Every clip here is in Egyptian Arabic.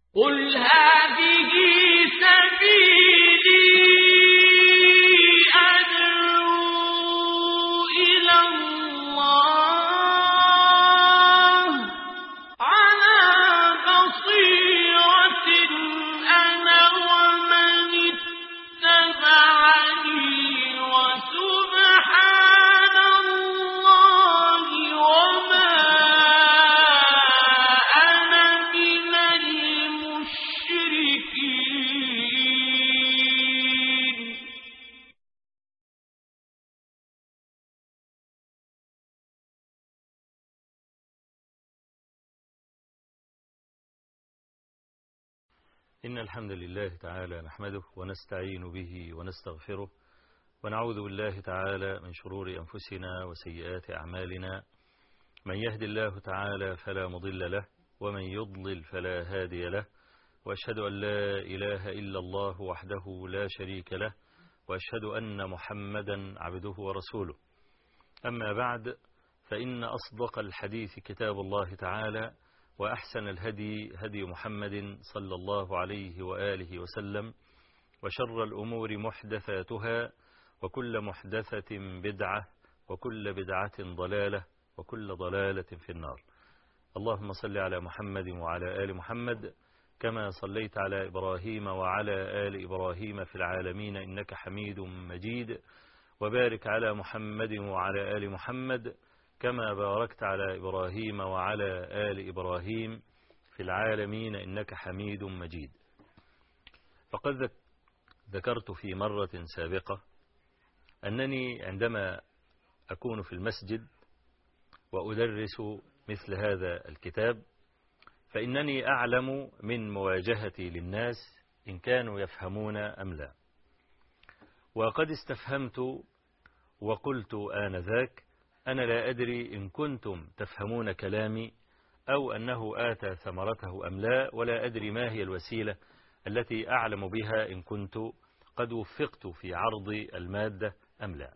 قل هذه سبيلي أدعو إلى الله على بصيرة أنا ومن اتبعني وسبحان الله وما أنا من المشركين إن الحمد لله تعالى نحمده ونستعين به ونستغفره ونعوذ بالله تعالى من شرور أنفسنا وسيئات أعمالنا من يهد الله تعالى فلا مضل له ومن يضلل فلا هادي له وأشهد أن لا إله إلا الله وحده لا شريك له وأشهد أن محمدا عبده ورسوله أما بعد فإن أصدق الحديث كتاب الله تعالى وأحسن الهدي هدي محمد صلى الله عليه وآله وسلم وشر الأمور محدثاتها وكل محدثة بدعة وكل بدعة ضلالة وكل ضلالة في النار اللهم صل على محمد وعلى آل محمد كما صليت على إبراهيم وعلى آل إبراهيم في العالمين إنك حميد مجيد وبارك على محمد وعلى آل محمد كما باركت على إبراهيم وعلى آل إبراهيم في العالمين إنك حميد مجيد فقد ذك- ذكرت في مرة سابقة أنني عندما أكون في المسجد وأدرس مثل هذا الكتاب فإنني أعلم من مواجهتي للناس إن كانوا يفهمون أم لا وقد استفهمت وقلت آنذاك أنا لا أدري إن كنتم تفهمون كلامي أو أنه آتى ثمرته أم لا ولا أدري ما هي الوسيلة التي أعلم بها إن كنت قد وفقت في عرض المادة أم لا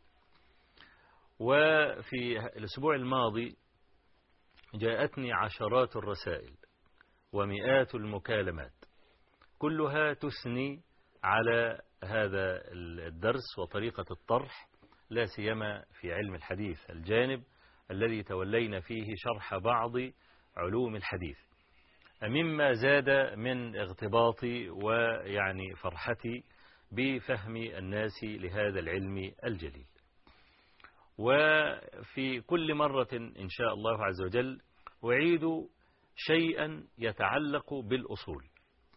وفي الأسبوع الماضي جاءتني عشرات الرسائل ومئات المكالمات كلها تثني على هذا الدرس وطريقة الطرح لا سيما في علم الحديث الجانب الذي تولينا فيه شرح بعض علوم الحديث مما زاد من اغتباطي ويعني فرحتي بفهم الناس لهذا العلم الجليل وفي كل مرة إن شاء الله عز وجل أعيد شيئا يتعلق بالأصول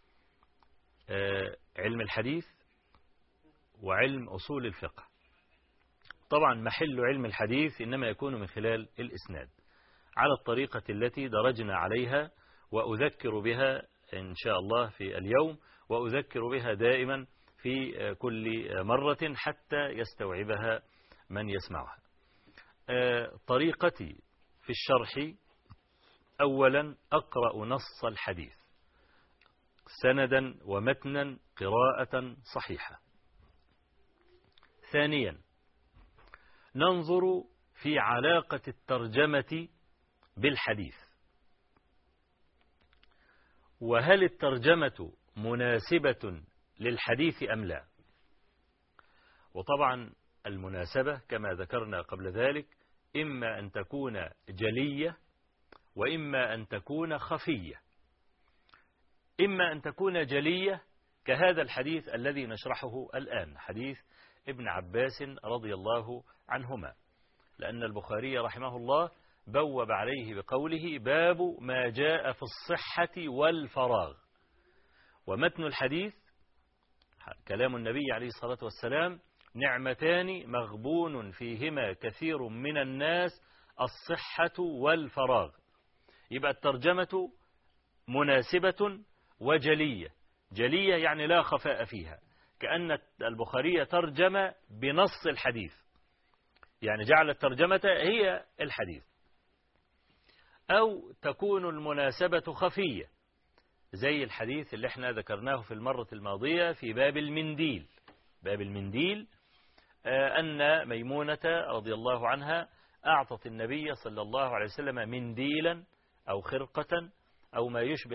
آه، علم الحديث وعلم أصول الفقه طبعا محل علم الحديث إنما يكون من خلال الإسناد على الطريقة التي درجنا عليها وأذكر بها إن شاء الله في اليوم وأذكر بها دائما في كل مرة حتى يستوعبها من يسمعها طريقتي في الشرح أولا أقرأ نص الحديث سندا ومتنا قراءة صحيحة ثانيا ننظر في علاقة الترجمة بالحديث وهل الترجمة مناسبة للحديث أم لا وطبعا المناسبة كما ذكرنا قبل ذلك إما أن تكون جلية وإما أن تكون خفية إما أن تكون جلية كهذا الحديث الذي نشرحه الآن حديث ابن عباس رضي الله عنهما لأن البخاري رحمه الله بوب عليه بقوله باب ما جاء في الصحة والفراغ ومتن الحديث كلام النبي عليه الصلاة والسلام نعمتان مغبون فيهما كثير من الناس الصحة والفراغ يبقى الترجمة مناسبة وجلية جلية يعني لا خفاء فيها كأن البخاري ترجم بنص الحديث يعني جعل الترجمة هي الحديث أو تكون المناسبة خفية زي الحديث اللي احنا ذكرناه في المرة الماضية في باب المنديل باب المنديل أن ميمونة رضي الله عنها أعطت النبي صلى الله عليه وسلم منديلا أو خرقة أو ما يشبه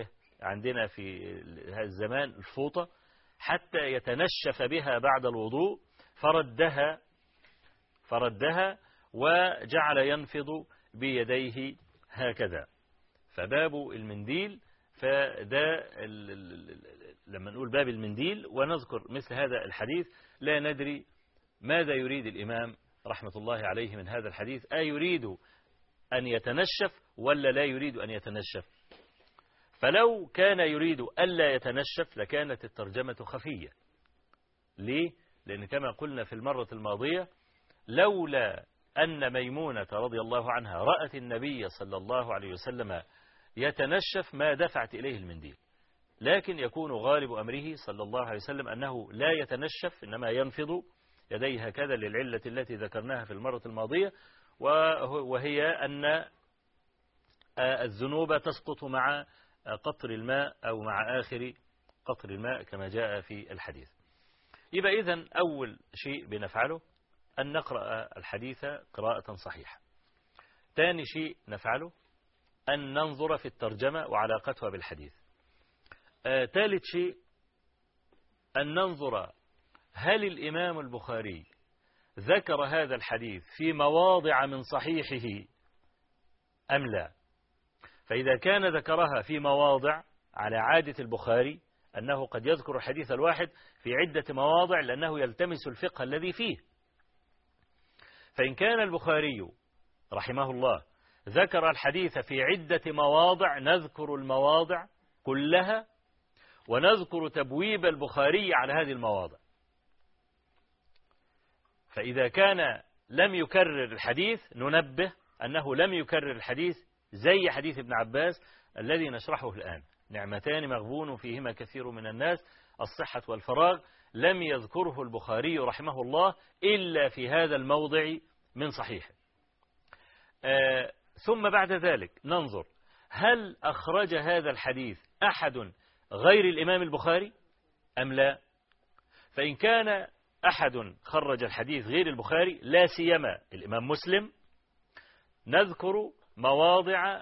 عندنا في هذا الزمان الفوطة حتى يتنشف بها بعد الوضوء فردها فردها وجعل ينفض بيديه هكذا فباب المنديل فده لما نقول باب المنديل ونذكر مثل هذا الحديث لا ندري ماذا يريد الإمام رحمة الله عليه من هذا الحديث أيريد أن يتنشف ولا لا يريد أن يتنشف فلو كان يريد ألا يتنشف لكانت الترجمة خفية ليه؟ لأن كما قلنا في المرة الماضية لولا أن ميمونة رضي الله عنها رأت النبي صلى الله عليه وسلم يتنشف ما دفعت إليه المنديل لكن يكون غالب أمره صلى الله عليه وسلم أنه لا يتنشف إنما ينفض يديه هكذا للعلة التي ذكرناها في المرة الماضية وهي أن الذنوب تسقط مع قطر الماء أو مع آخر قطر الماء كما جاء في الحديث يبقى إذن أول شيء بنفعله أن نقرأ الحديث قراءة صحيحة ثاني شيء نفعله أن ننظر في الترجمة وعلاقتها بالحديث آه، ثالث شيء أن ننظر هل الإمام البخاري ذكر هذا الحديث في مواضع من صحيحه أم لا فإذا كان ذكرها في مواضع على عادة البخاري أنه قد يذكر الحديث الواحد في عدة مواضع لأنه يلتمس الفقه الذي فيه فإن كان البخاري رحمه الله ذكر الحديث في عدة مواضع نذكر المواضع كلها ونذكر تبويب البخاري على هذه المواضع فإذا كان لم يكرر الحديث ننبه أنه لم يكرر الحديث زي حديث ابن عباس الذي نشرحه الآن نعمتان مغبون فيهما كثير من الناس الصحة والفراغ لم يذكره البخاري رحمه الله إلا في هذا الموضع من صحيحه آه ثم بعد ذلك ننظر هل أخرج هذا الحديث أحد غير الإمام البخاري أم لا فإن كان أحد خرج الحديث غير البخاري لا سيما الإمام مسلم نذكر مواضع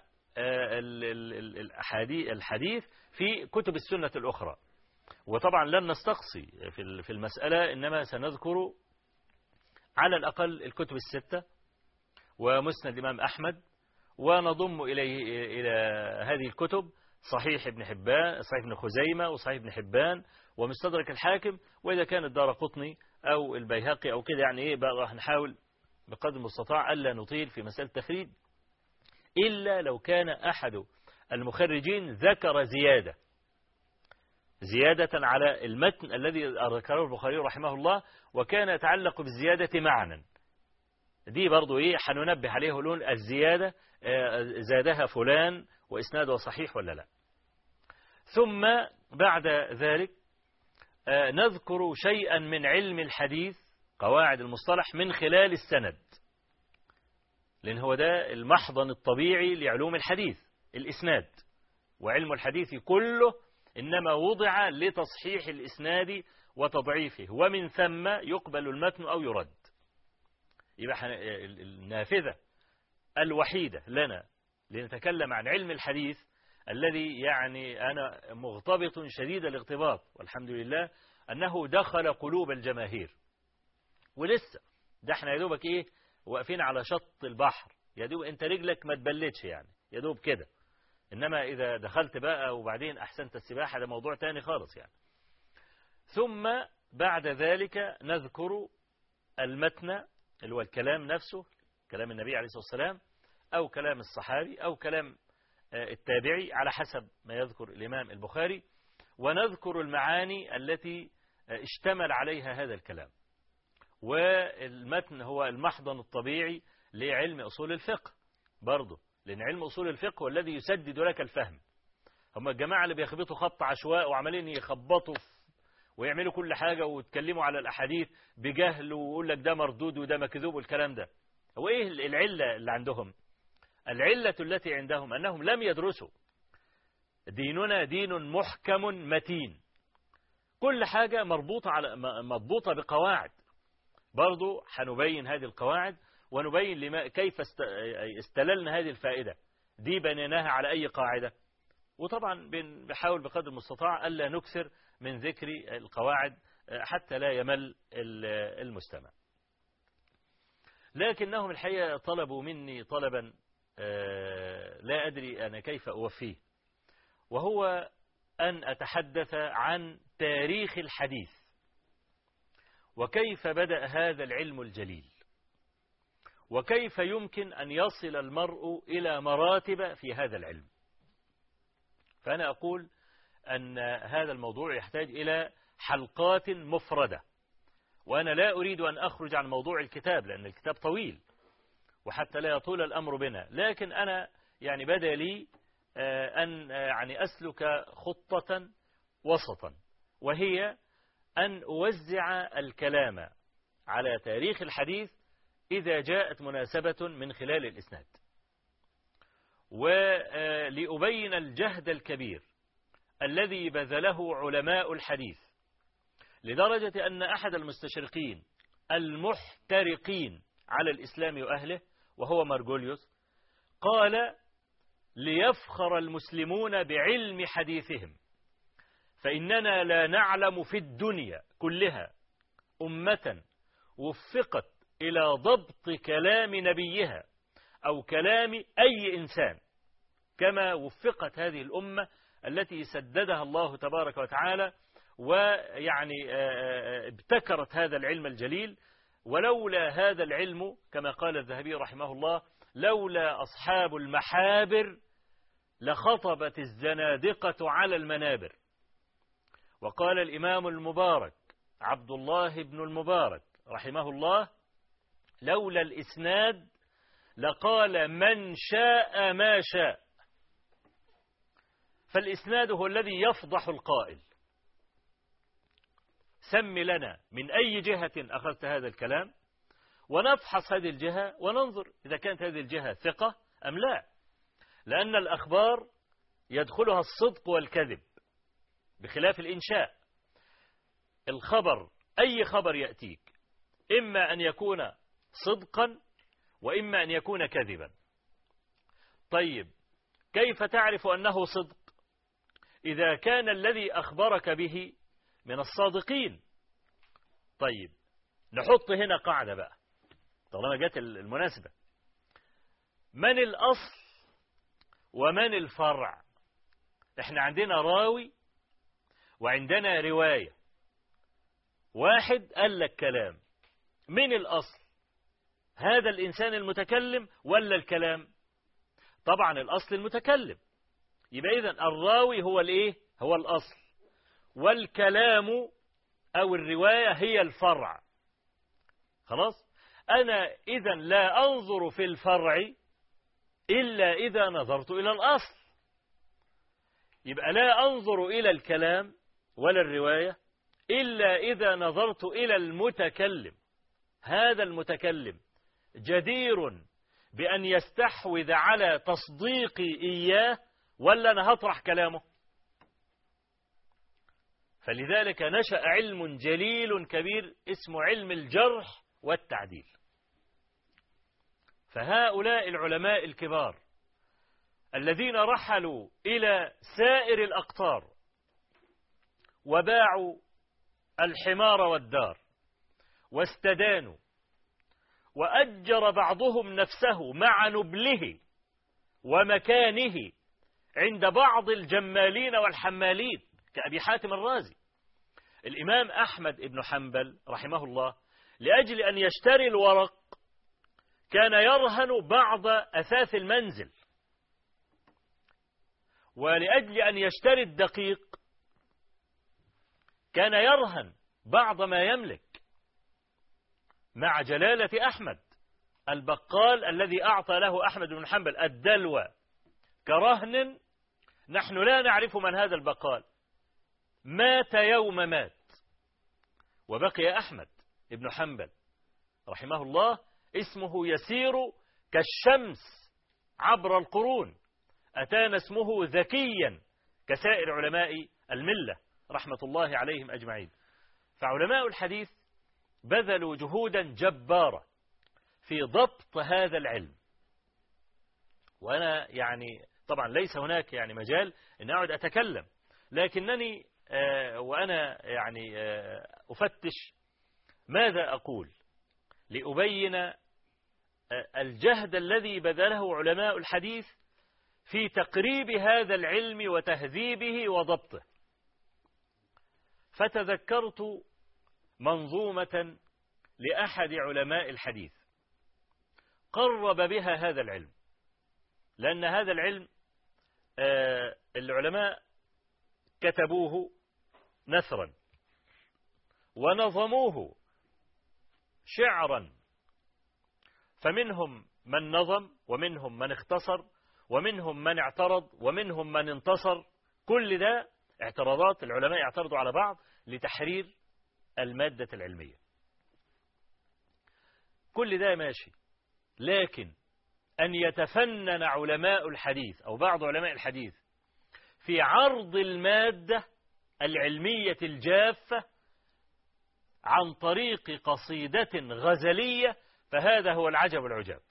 الحديث في كتب السنة الأخرى وطبعا لن نستقصي في المسألة إنما سنذكر على الأقل الكتب الستة ومسند الإمام أحمد ونضم إليه إلى هذه الكتب صحيح ابن حبان صحيح ابن خزيمة وصحيح ابن حبان ومستدرك الحاكم وإذا كان الدار قطني أو البيهقي أو كده يعني إيه بقى هنحاول بقدر المستطاع ألا نطيل في مسألة التخريج إلا لو كان أحد المخرجين ذكر زيادة زيادة على المتن الذي ذكره البخاري رحمه الله وكان يتعلق بالزيادة معنى دي برضو إيه حننبه عليه لون الزيادة زادها فلان وإسناده صحيح ولا لا ثم بعد ذلك نذكر شيئا من علم الحديث قواعد المصطلح من خلال السند لأن هو ده المحضن الطبيعي لعلوم الحديث الإسناد وعلم الحديث كله إنما وضع لتصحيح الإسناد وتضعيفه ومن ثم يقبل المتن أو يرد يبقى النافذة الوحيدة لنا لنتكلم عن علم الحديث الذي يعني أنا مغتبط شديد الاغتباط والحمد لله أنه دخل قلوب الجماهير ولسه ده احنا يا دوبك ايه واقفين على شط البحر يا دوب انت رجلك ما تبلتش يعني يا دوب كده انما اذا دخلت بقى وبعدين احسنت السباحة ده موضوع تاني خالص يعني ثم بعد ذلك نذكر المتن اللي هو الكلام نفسه كلام النبي عليه الصلاة والسلام أو كلام الصحابي أو كلام التابعي على حسب ما يذكر الإمام البخاري ونذكر المعاني التي اشتمل عليها هذا الكلام والمتن هو المحضن الطبيعي لعلم أصول الفقه برضه لأن علم أصول الفقه هو الذي يسدد لك الفهم هم الجماعة اللي بيخبطوا خط عشواء وعمالين يخبطوا ويعملوا كل حاجة ويتكلموا على الأحاديث بجهل ويقول لك ده مردود وده مكذوب والكلام ده هو إيه العلة اللي عندهم العلة التي عندهم أنهم لم يدرسوا ديننا دين محكم متين كل حاجة مربوطة على مضبوطة بقواعد برضو حنبين هذه القواعد ونبين لما كيف استللنا هذه الفائدة دي بنيناها على أي قاعدة وطبعا بنحاول بقدر المستطاع ألا نكثر من ذكر القواعد حتى لا يمل المستمع لكنهم الحقيقة طلبوا مني طلبا لا أدري أنا كيف أوفيه وهو أن أتحدث عن تاريخ الحديث وكيف بدأ هذا العلم الجليل وكيف يمكن أن يصل المرء إلى مراتب في هذا العلم فأنا أقول أن هذا الموضوع يحتاج إلى حلقات مفردة وأنا لا أريد أن أخرج عن موضوع الكتاب لأن الكتاب طويل وحتى لا يطول الأمر بنا لكن أنا يعني بدا لي أن يعني أسلك خطة وسطا وهي أن أوزع الكلام على تاريخ الحديث إذا جاءت مناسبة من خلال الإسناد ولأبين الجهد الكبير الذي بذله علماء الحديث لدرجة أن أحد المستشرقين المحترقين على الإسلام وأهله وهو مارجوليوس قال ليفخر المسلمون بعلم حديثهم فإننا لا نعلم في الدنيا كلها أمة وفقت إلى ضبط كلام نبيها أو كلام أي إنسان كما وفقت هذه الأمة التي سددها الله تبارك وتعالى ويعني ابتكرت هذا العلم الجليل ولولا هذا العلم كما قال الذهبي رحمه الله لولا أصحاب المحابر لخطبت الزنادقة على المنابر وقال الإمام المبارك عبد الله بن المبارك رحمه الله لولا الإسناد لقال من شاء ما شاء فالإسناد هو الذي يفضح القائل سم لنا من أي جهة أخذت هذا الكلام ونفحص هذه الجهة وننظر إذا كانت هذه الجهة ثقة أم لا لأن الأخبار يدخلها الصدق والكذب بخلاف الإنشاء الخبر أي خبر يأتيك إما أن يكون صدقا وإما أن يكون كذبا طيب كيف تعرف أنه صدق إذا كان الذي أخبرك به من الصادقين طيب نحط هنا قاعدة بقى طالما جت المناسبة من الأصل ومن الفرع احنا عندنا راوي وعندنا رواية واحد قال لك كلام من الأصل هذا الإنسان المتكلم ولا الكلام طبعا الأصل المتكلم يبقى إذن الراوي هو الإيه هو الأصل والكلام أو الرواية هي الفرع خلاص أنا إذا لا أنظر في الفرع إلا إذا نظرت إلى الأصل يبقى لا أنظر إلى الكلام ولا الرواية إلا إذا نظرت إلى المتكلم هذا المتكلم جدير بأن يستحوذ على تصديقي إياه ولا أنا هطرح كلامه فلذلك نشأ علم جليل كبير اسمه علم الجرح والتعديل فهؤلاء العلماء الكبار الذين رحلوا إلى سائر الأقطار وباعوا الحمار والدار واستدانوا وأجر بعضهم نفسه مع نبله ومكانه عند بعض الجمالين والحمالين كأبي حاتم الرازي الإمام أحمد بن حنبل رحمه الله لأجل أن يشتري الورق كان يرهن بعض أثاث المنزل ولأجل أن يشتري الدقيق كان يرهن بعض ما يملك مع جلالة أحمد البقال الذي أعطى له أحمد بن حنبل الدلوى كرهن نحن لا نعرف من هذا البقال مات يوم مات وبقي أحمد بن حنبل رحمه الله اسمه يسير كالشمس عبر القرون أتانا اسمه ذكيا كسائر علماء الملة رحمة الله عليهم أجمعين فعلماء الحديث بذلوا جهودا جبارة في ضبط هذا العلم وأنا يعني طبعا ليس هناك يعني مجال أن أقعد أتكلم لكنني آه، وأنا يعني آه، أفتش ماذا أقول لأبين آه، الجهد الذي بذله علماء الحديث في تقريب هذا العلم وتهذيبه وضبطه فتذكرت منظومة لأحد علماء الحديث قرب بها هذا العلم لأن هذا العلم آه، العلماء كتبوه نثرا ونظموه شعرا فمنهم من نظم ومنهم من اختصر ومنهم من اعترض ومنهم من انتصر كل ده اعتراضات العلماء يعترضوا على بعض لتحرير المادة العلمية كل ده ماشي لكن أن يتفنن علماء الحديث أو بعض علماء الحديث في عرض المادة العلمية الجافة عن طريق قصيدة غزلية فهذا هو العجب العجاب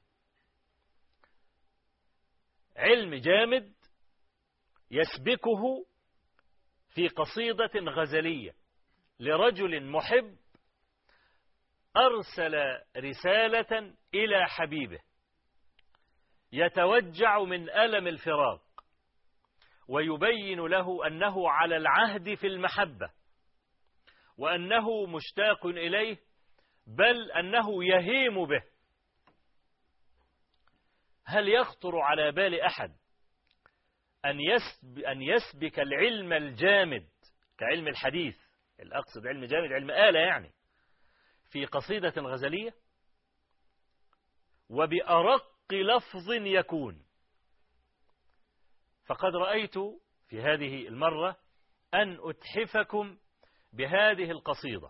علم جامد يسبكه في قصيدة غزلية لرجل محب أرسل رسالة إلى حبيبه يتوجع من ألم الفراق ويبين له أنه على العهد في المحبة وأنه مشتاق إليه بل أنه يهيم به هل يخطر على بال أحد أن, يسب أن يسبك العلم الجامد كعلم الحديث الأقصد علم جامد علم آلة يعني في قصيدة غزلية وبأرق لفظ يكون فقد رأيت في هذه المرة أن أتحفكم بهذه القصيدة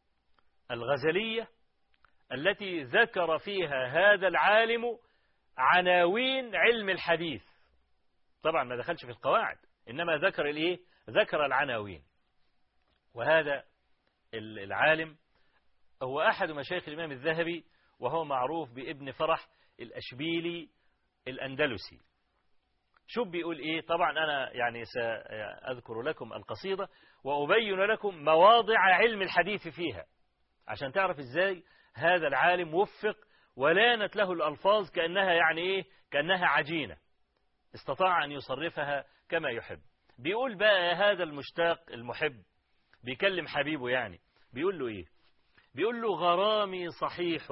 الغزلية التي ذكر فيها هذا العالم عناوين علم الحديث طبعا ما دخلش في القواعد إنما ذكر الإيه ذكر العناوين وهذا العالم هو أحد مشايخ الإمام الذهبي وهو معروف بابن فرح الأشبيلي الأندلسي شوف بيقول إيه طبعا أنا يعني سأذكر لكم القصيدة وأبين لكم مواضع علم الحديث فيها عشان تعرف إزاي هذا العالم وفق ولانت له الألفاظ كأنها يعني إيه كأنها عجينة استطاع أن يصرفها كما يحب بيقول بقى هذا المشتاق المحب بيكلم حبيبه يعني بيقول له إيه بيقول له غرامي صحيح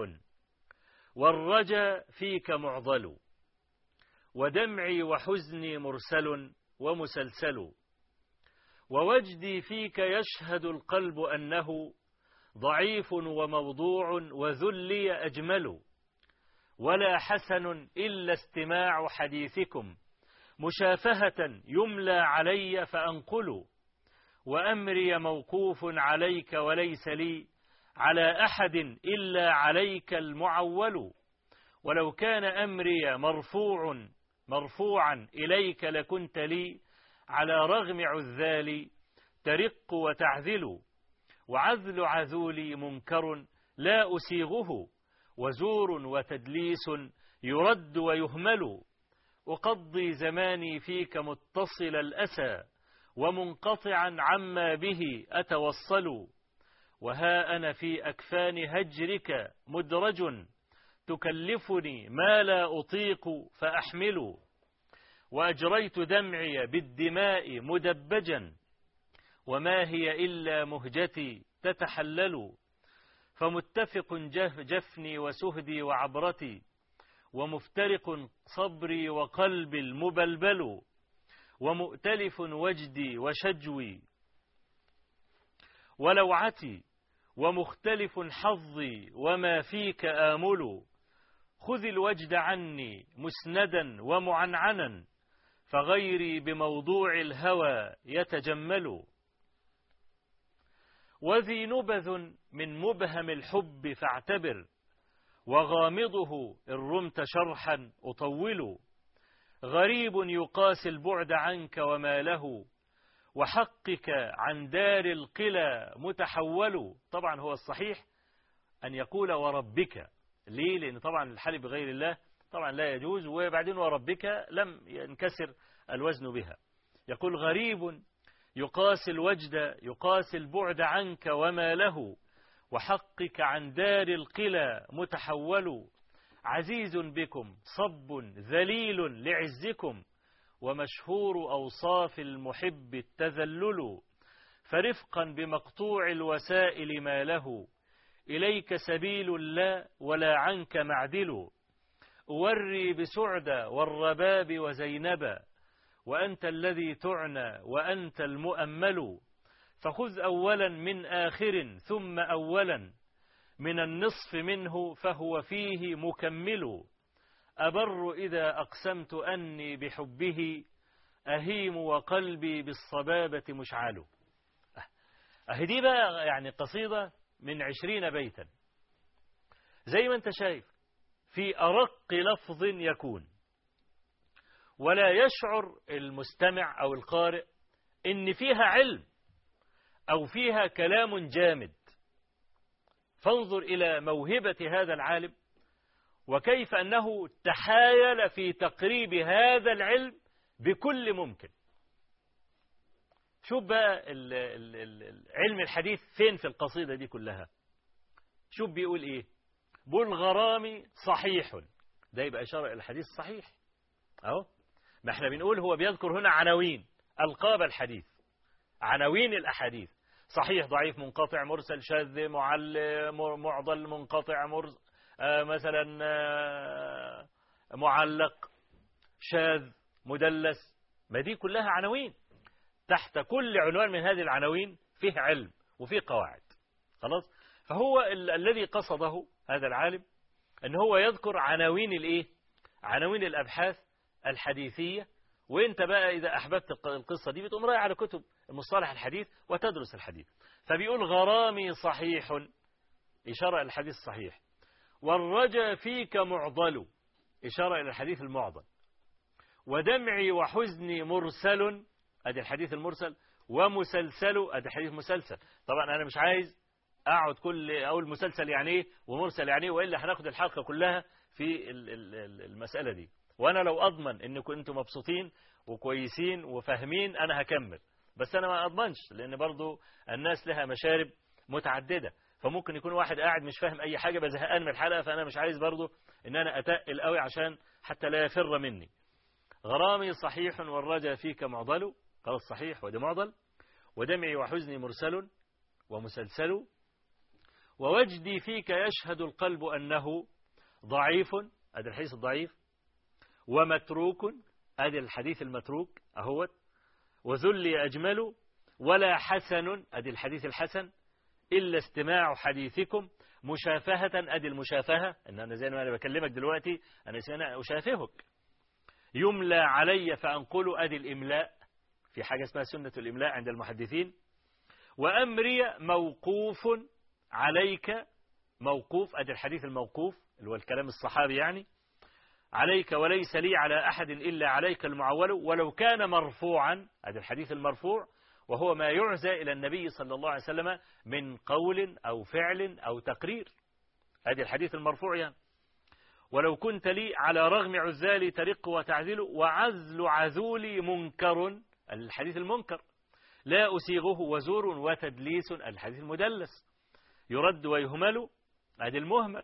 والرجا فيك معضل ودمعي وحزني مرسل ومسلسل ووجدي فيك يشهد القلب أنه ضعيف وموضوع وذلي أجمل ولا حسن إلا استماع حديثكم مشافهة يملى علي فأنقل وأمري موقوف عليك وليس لي على أحد إلا عليك المعول ولو كان أمري مرفوع مرفوعا إليك لكنت لي على رغم عذالي ترق وتعذل وعذل عذولي منكر لا أسيغه وزور وتدليس يرد ويهمل أقضي زماني فيك متصل الأسى ومنقطعا عما به أتوصل وها أنا في أكفان هجرك مدرج تكلفني ما لا أطيق فأحمل وأجريت دمعي بالدماء مدبجا وما هي إلا مهجتي تتحلل فمتفق جف جفني وسهدي وعبرتي ومفترق صبري وقلبي المبلبل ومؤتلف وجدي وشجوي ولوعتي ومختلف حظي وما فيك آمل خذ الوجد عني مسندا ومعنعنا فغيري بموضوع الهوى يتجمل وذي نبذ من مبهم الحب فاعتبر وغامضه إن رمت شرحا أطول غريب يقاسي البعد عنك وما له وحقك عن دار القلى متحول طبعا هو الصحيح أن يقول وربك ليه لأن طبعا الحلف بغير الله طبعا لا يجوز وبعدين وربك لم ينكسر الوزن بها يقول غريب يقاس الوجد يقاس البعد عنك وما له وحقك عن دار القلى متحول عزيز بكم صب ذليل لعزكم ومشهور أوصاف المحب التذلل فرفقا بمقطوع الوسائل ما له إليك سبيل لا ولا عنك معدل أوري بسعد والرباب وزينبا وأنت الذي تعنى وأنت المؤمل فخذ أولا من آخر ثم أولا من النصف منه فهو فيه مكمل أبر إذا أقسمت أني بحبه أهيم وقلبي بالصبابة مشعل أهدي بقى يعني قصيدة من عشرين بيتا زي ما انت شايف في أرق لفظ يكون ولا يشعر المستمع أو القارئ إن فيها علم أو فيها كلام جامد فانظر إلى موهبة هذا العالم وكيف أنه تحايل في تقريب هذا العلم بكل ممكن شوف بقى ال ال ال علم الحديث فين في القصيدة دي كلها شوف بيقول ايه بيقول غرامي صحيح ده يبقى إشارة إلى الحديث صحيح أهو ما احنا بنقول هو بيذكر هنا عناوين ألقاب الحديث عناوين الأحاديث صحيح ضعيف منقطع مرسل شاذ معل معضل منقطع مرسل آه مثلا آه معلق شاذ مدلس ما دي كلها عناوين تحت كل عنوان من هذه العناوين فيه علم وفيه قواعد خلاص فهو ال الذي قصده هذا العالم ان هو يذكر عناوين الايه عناوين الابحاث الحديثيه وانت بقى اذا احببت القصه دي بتقوم رايح على كتب المصطلح الحديث وتدرس الحديث فبيقول غرامي صحيح اشاره الى الحديث الصحيح والرجا فيك معضل اشاره الى الحديث المعضل ودمعي وحزني مرسل ادي الحديث المرسل ومسلسل ادي حديث مسلسل طبعا انا مش عايز اقعد كل اقول مسلسل يعني ايه ومرسل يعني ايه والا هناخد الحلقه كلها في المساله دي وانا لو اضمن انكم انتم مبسوطين وكويسين وفاهمين انا هكمل بس انا ما اضمنش لان برضو الناس لها مشارب متعدده فممكن يكون واحد قاعد مش فاهم اي حاجه بزهقان من الحلقه فانا مش عايز برضو ان انا اتقل قوي عشان حتى لا يفر مني غرامي صحيح والرجا فيك معضل خلاص صحيح ودي معضل ودمعي وحزني مرسل ومسلسل ووجدي فيك يشهد القلب أنه ضعيف هذا الحديث الضعيف ومتروك هذا الحديث المتروك أهوت وذلي أجمل ولا حسن أدي الحديث الحسن إلا استماع حديثكم مشافهة أدي المشافهة إن أنا زي ما أنا بكلمك دلوقتي أنا أنا أشافهك يملى علي فأنقل أدي الإملاء في حاجة اسمها سنة الإملاء عند المحدثين وأمري موقوف عليك موقوف أدي الحديث الموقوف اللي هو الكلام الصحابي يعني عليك وليس لي على أحد إلا عليك المعول ولو كان مرفوعا هذا الحديث المرفوع وهو ما يعزى إلى النبي صلى الله عليه وسلم من قول أو فعل أو تقرير هذا الحديث المرفوع يعني ولو كنت لي على رغم عزالي ترق وتعذل وعزل عذولي منكر الحديث المنكر لا أسيغه وزور وتدليس الحديث المدلس يرد ويهمل هذا المهمل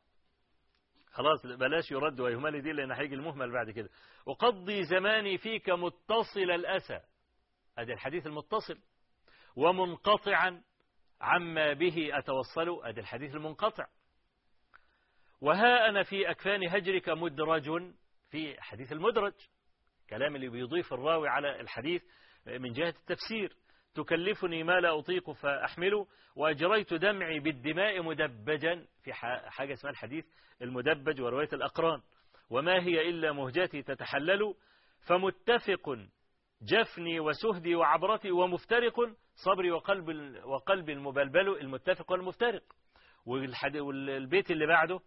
خلاص بلاش يرد ويهمل دي لأن هيجي المهمل بعد كده أقضي زماني فيك متصل الأسى هذا الحديث المتصل ومنقطعا عما به أتوصل هذا الحديث المنقطع وها أنا في أكفان هجرك مدرج في حديث المدرج كلام اللي بيضيف الراوي على الحديث من جهة التفسير تكلفني ما لا أطيق فأحمله وأجريت دمعي بالدماء مدبجا في حاجة اسمها الحديث المدبج ورواية الأقران وما هي إلا مهجتي تتحلل فمتفق جفني وسهدي وعبرتي ومفترق صبري وقلب وقلب المبلبل المتفق والمفترق والبيت اللي بعده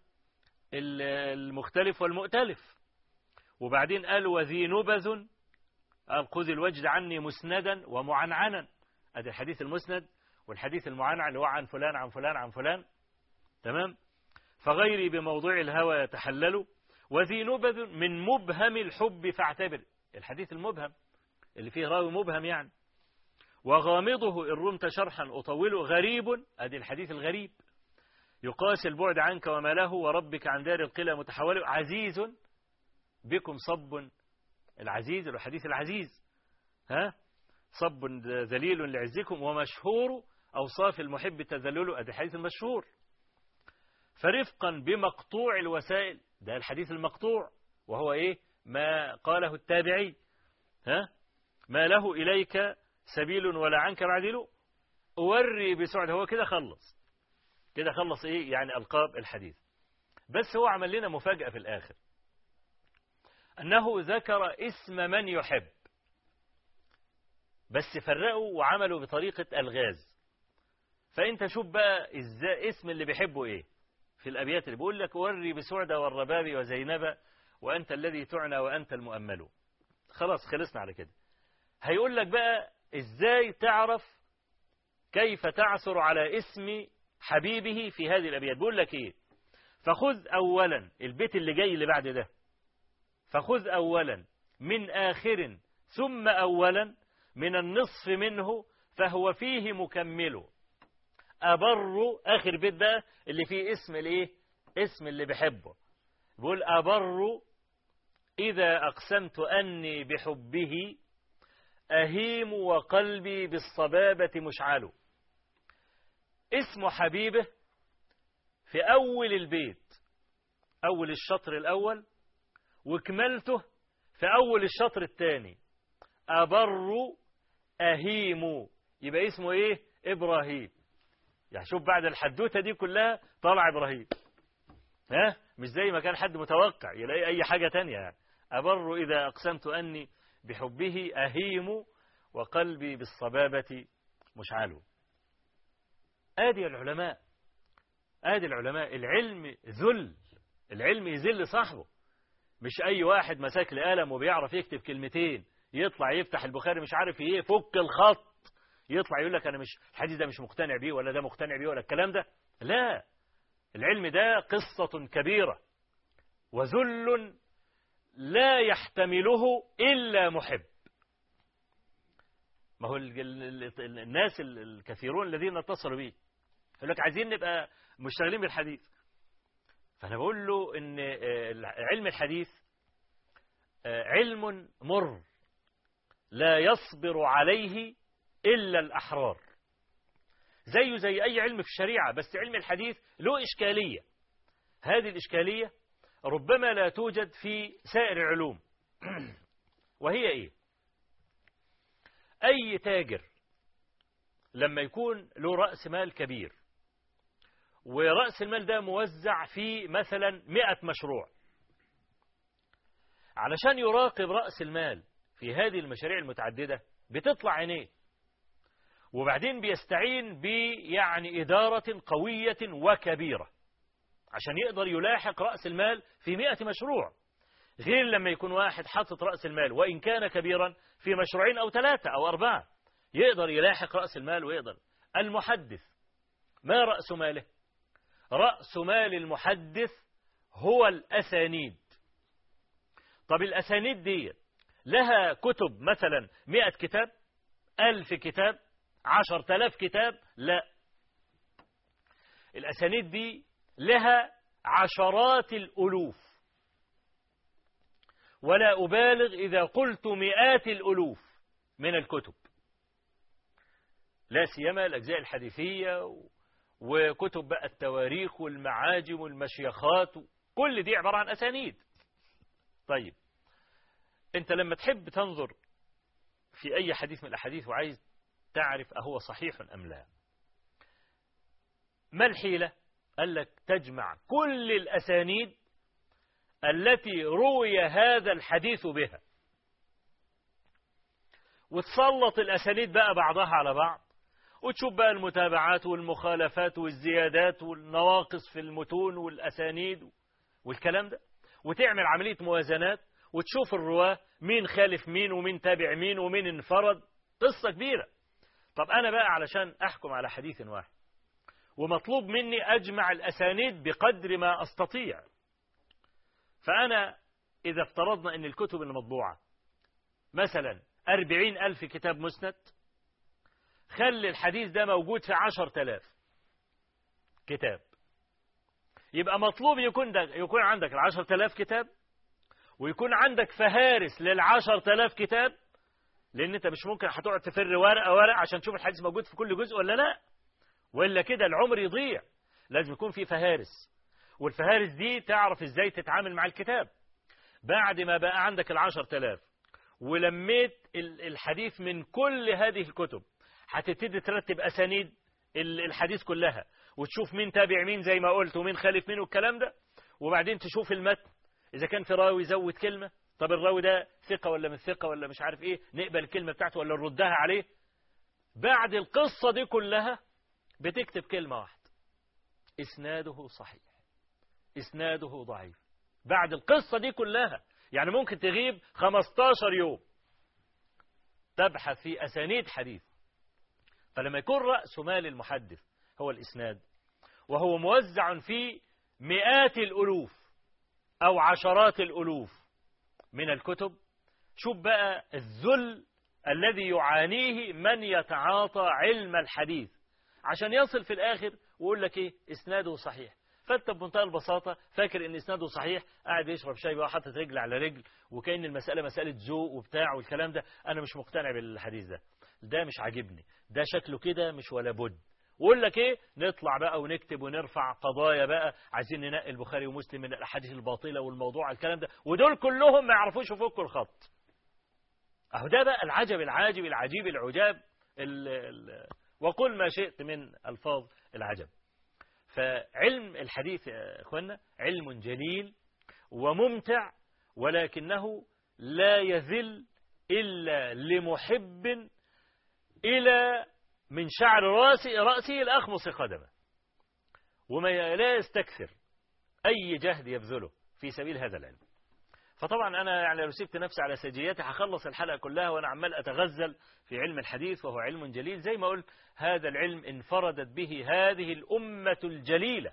المختلف والمؤتلف وبعدين قال وذي نبذ قال خذ الوجد عني مسندا ومعنعنا ادي الحديث المسند والحديث المعنع اللي هو عن فلان عن فلان عن فلان تمام فغيري بموضوع الهوى يتحلل وذي نبذ من مبهم الحب فاعتبر الحديث المبهم اللي فيه راوي مبهم يعني وغامضه إن رمت شرحا أطوله غريب أدي الحديث الغريب يقاس البعد عنك وما له وربك عن دار القلى متحول عزيز بكم صب العزيز الحديث العزيز ها صب ذليل لعزكم ومشهور أوصاف المحب تذلل أدي الحديث المشهور فرفقا بمقطوع الوسائل ده الحديث المقطوع وهو إيه ما قاله التابعي ها ما له إليك سبيل ولا عنك بعدل أوري بسعد هو كده خلص كده خلص إيه يعني ألقاب الحديث بس هو عمل لنا مفاجأة في الآخر أنه ذكر اسم من يحب بس فرقوا وعملوا بطريقة ألغاز فأنت شوف بقى إزاي اسم اللي بيحبه إيه في الأبيات اللي بيقول لك وري بسعدة والرباب وزينب وأنت الذي تعنى وأنت المؤمل خلاص خلصنا على كده هيقول لك بقى إزاي تعرف كيف تعثر على اسم حبيبه في هذه الأبيات بيقول لك إيه فخذ أولا البيت اللي جاي اللي بعد ده فخذ أولا من آخر ثم أولا من النصف منه فهو فيه مكمل أبر آخر بيت بقى اللي فيه اسم الإيه اسم اللي بحبه بيقول أبر إذا أقسمت أني بحبه أهيم وقلبي بالصبابة مشعل اسم حبيبه في أول البيت أول الشطر الأول وكملته في أول الشطر الثاني أبر أهيم يبقى اسمه إيه إبراهيم يعني شوف بعد الحدوتة دي كلها طلع إبراهيم ها مش زي ما كان حد متوقع يلاقي أي حاجة تانية يعني أبر إذا أقسمت أني بحبه أهيم وقلبي بالصبابة مشعل آدي العلماء آدي العلماء العلم ذل العلم يذل صاحبه مش أي واحد مساك لقلم وبيعرف يكتب كلمتين يطلع يفتح البخاري مش عارف ايه فك الخط يطلع يقول لك أنا مش الحديث ده مش مقتنع بيه ولا ده مقتنع بيه ولا الكلام ده لا العلم ده قصة كبيرة وذل لا يحتمله إلا محب ما هو الناس الكثيرون الذين اتصلوا بي يقول لك عايزين نبقى مشتغلين بالحديث فأنا بقول له إن علم الحديث علم مر لا يصبر عليه إلا الأحرار زيه زي أي علم في الشريعة بس علم الحديث له إشكالية هذه الإشكالية ربما لا توجد في سائر العلوم وهي إيه أي تاجر لما يكون له رأس مال كبير ورأس المال ده موزع في مثلا مئة مشروع علشان يراقب رأس المال في هذه المشاريع المتعددة بتطلع عينيه وبعدين بيستعين بيعني إدارة قوية وكبيرة عشان يقدر يلاحق رأس المال في مئة مشروع غير لما يكون واحد حاطط رأس المال وإن كان كبيرا في مشروعين أو ثلاثة أو أربعة يقدر يلاحق رأس المال ويقدر المحدث ما رأس ماله رأس مال المحدث هو الأسانيد طب الأسانيد دي لها كتب مثلا مئة كتاب ألف كتاب عشر تلاف كتاب لا الأسانيد دي لها عشرات الألوف ولا أبالغ إذا قلت مئات الألوف من الكتب لا سيما الأجزاء الحديثية وكتب بقى التواريخ والمعاجم والمشيخات كل دي عبارة عن أسانيد طيب أنت لما تحب تنظر في أي حديث من الأحاديث وعايز تعرف أهو صحيح أم لا ما الحيلة قال لك تجمع كل الأسانيد التي روي هذا الحديث بها وتسلط الأسانيد بقى بعضها على بعض وتشوف بقى المتابعات والمخالفات والزيادات والنواقص في المتون والأسانيد والكلام ده وتعمل عملية موازنات وتشوف الرواة مين خالف مين ومين تابع مين ومين انفرد قصة كبيرة طب أنا بقى علشان أحكم على حديث واحد ومطلوب مني أجمع الأسانيد بقدر ما أستطيع فأنا إذا افترضنا أن الكتب المطبوعة مثلا أربعين ألف كتاب مسند خلي الحديث ده موجود في عشر تلاف كتاب يبقى مطلوب يكون ده يكون عندك العشر تلاف كتاب ويكون عندك فهارس للعشر تلاف كتاب لأن أنت مش ممكن هتقعد تفر ورقة ورقة عشان تشوف الحديث موجود في كل جزء ولا لا وإلا كده العمر يضيع لازم يكون في فهارس والفهارس دي تعرف ازاي تتعامل مع الكتاب بعد ما بقى عندك العشر تلاف ولميت الحديث من كل هذه الكتب هتبتدي ترتب أسانيد الحديث كلها وتشوف مين تابع مين زي ما قلت ومين خالف مين والكلام ده وبعدين تشوف المتن إذا كان في راوي زود كلمة طب الراوي ده ثقة ولا مش ثقة ولا مش عارف إيه نقبل الكلمة بتاعته ولا نردها عليه بعد القصة دي كلها بتكتب كلمة واحدة إسناده صحيح إسناده ضعيف بعد القصة دي كلها يعني ممكن تغيب 15 يوم تبحث في أسانيد حديث فلما يكون رأس مال المحدث هو الإسناد وهو موزع في مئات الألوف أو عشرات الألوف من الكتب شوف بقى الذل الذي يعانيه من يتعاطى علم الحديث عشان يصل في الآخر ويقول لك إيه إسناده صحيح فانت بمنتهى البساطة فاكر ان اسناده صحيح قاعد يشرب شاي بقى حاطط رجل على رجل وكأن المسألة مسألة ذوق وبتاع والكلام ده انا مش مقتنع بالحديث ده ده مش عاجبني ده شكله كده مش ولا بد ويقول لك ايه نطلع بقى ونكتب ونرفع قضايا بقى عايزين ننقي البخاري ومسلم من الاحاديث الباطله والموضوع الكلام ده ودول كلهم ما يعرفوش يفكوا الخط اهو ده بقى العجب العاجب العجيب العجاب ال ال وقل ما شئت من الفاظ العجب فعلم الحديث يا اخوانا علم جليل وممتع ولكنه لا يذل الا لمحب الى من شعر راسي رأسه الأخمص قدمه وما لا يستكثر أي جهد يبذله في سبيل هذا العلم فطبعا أنا يعني لو سبت نفسي على سجياتي هخلص الحلقة كلها وأنا عمال أتغزل في علم الحديث وهو علم جليل زي ما قلت هذا العلم انفردت به هذه الأمة الجليلة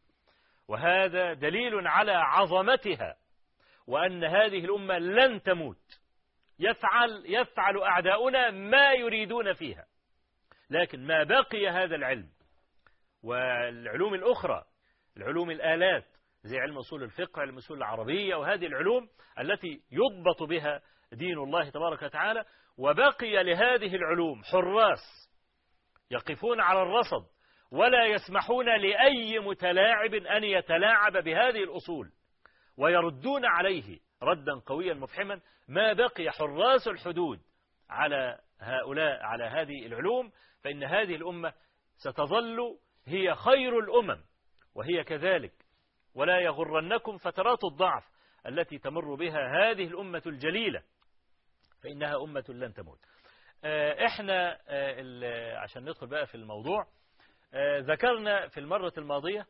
وهذا دليل على عظمتها وأن هذه الأمة لن تموت يفعل يفعل أعداؤنا ما يريدون فيها لكن ما بقي هذا العلم والعلوم الأخرى العلوم الآلات زي علم أصول الفقه علم أصول العربية وهذه العلوم التي يضبط بها دين الله تبارك وتعالى وبقي لهذه العلوم حراس يقفون على الرصد ولا يسمحون لأي متلاعب أن يتلاعب بهذه الأصول ويردون عليه ردا قويا مفحما ما بقي حراس الحدود على هؤلاء على هذه العلوم فإن هذه الأمة ستظل هي خير الأمم وهي كذلك ولا يغرنكم فترات الضعف التي تمر بها هذه الأمة الجليلة فإنها أمة لن تموت احنا عشان ندخل بقى في الموضوع ذكرنا في المرة الماضية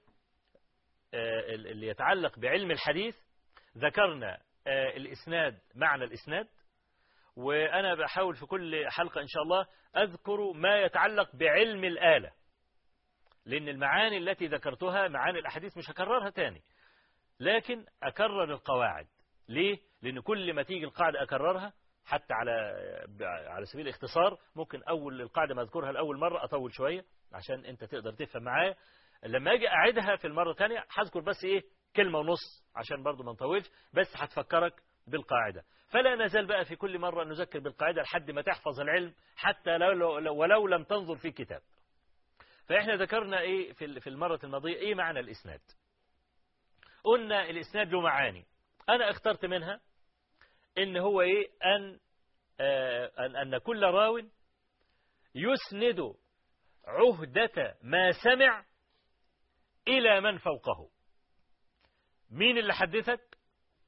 اللي يتعلق بعلم الحديث ذكرنا الإسناد معنى الإسناد وأنا بحاول في كل حلقة إن شاء الله أذكر ما يتعلق بعلم الآلة لأن المعاني التي ذكرتها معاني الأحاديث مش هكررها تاني لكن أكرر القواعد ليه؟ لأن كل ما تيجي القاعدة أكررها حتى على على سبيل الاختصار ممكن أول القاعدة ما أذكرها لأول مرة أطول شوية عشان أنت تقدر تفهم معايا لما أجي أعيدها في المرة الثانية هذكر بس إيه كلمة ونص عشان برضو ما نطولش بس هتفكرك بالقاعدة فلا نزال بقى في كل مرة نذكر بالقاعدة لحد ما تحفظ العلم حتى لو لو ولو لم تنظر في كتاب فإحنا ذكرنا إيه في في المرة الماضية إيه معنى الإسناد قلنا الإسناد له معاني أنا اخترت منها إن هو إيه أن آه أن, أن كل راو يسند عهدة ما سمع إلى من فوقه مين اللي حدثك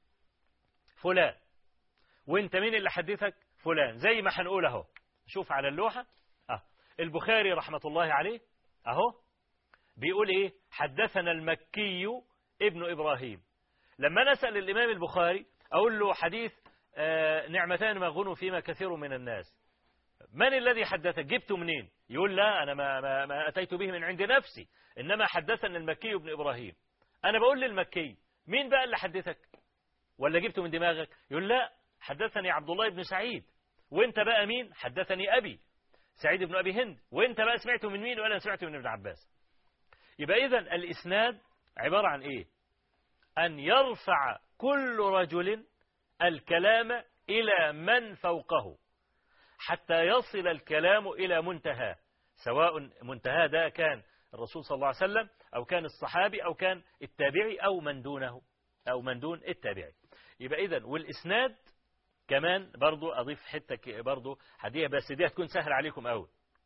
فلان وانت مين اللي حدثك فلان زي ما هنقول اهو شوف على اللوحة اه البخاري رحمة الله عليه اهو بيقول ايه حدثنا المكي ابن ابراهيم لما نسأل الامام البخاري اقول له حديث آه نعمتان ما غنوا فيما كثير من الناس من الذي حدثك جبته منين يقول لا انا ما, ما, ما اتيت به من عند نفسي انما حدثنا المكي ابن ابراهيم انا بقول للمكي مين بقى اللي حدثك ولا جبته من دماغك يقول لا حدثني عبد الله بن سعيد وانت بقى مين حدثني أبي سعيد بن أبي هند وانت بقى سمعته من مين ولا سمعته من ابن عباس يبقى إذا الإسناد عبارة عن إيه أن يرفع كل رجل الكلام إلى من فوقه حتى يصل الكلام إلى منتهى سواء منتهى ده كان الرسول صلى الله عليه وسلم أو كان الصحابي أو كان التابعي أو من دونه أو من دون التابعي يبقى إذن والإسناد كمان برضو أضيف حتة برضو حدية بس دي هتكون سهل عليكم أول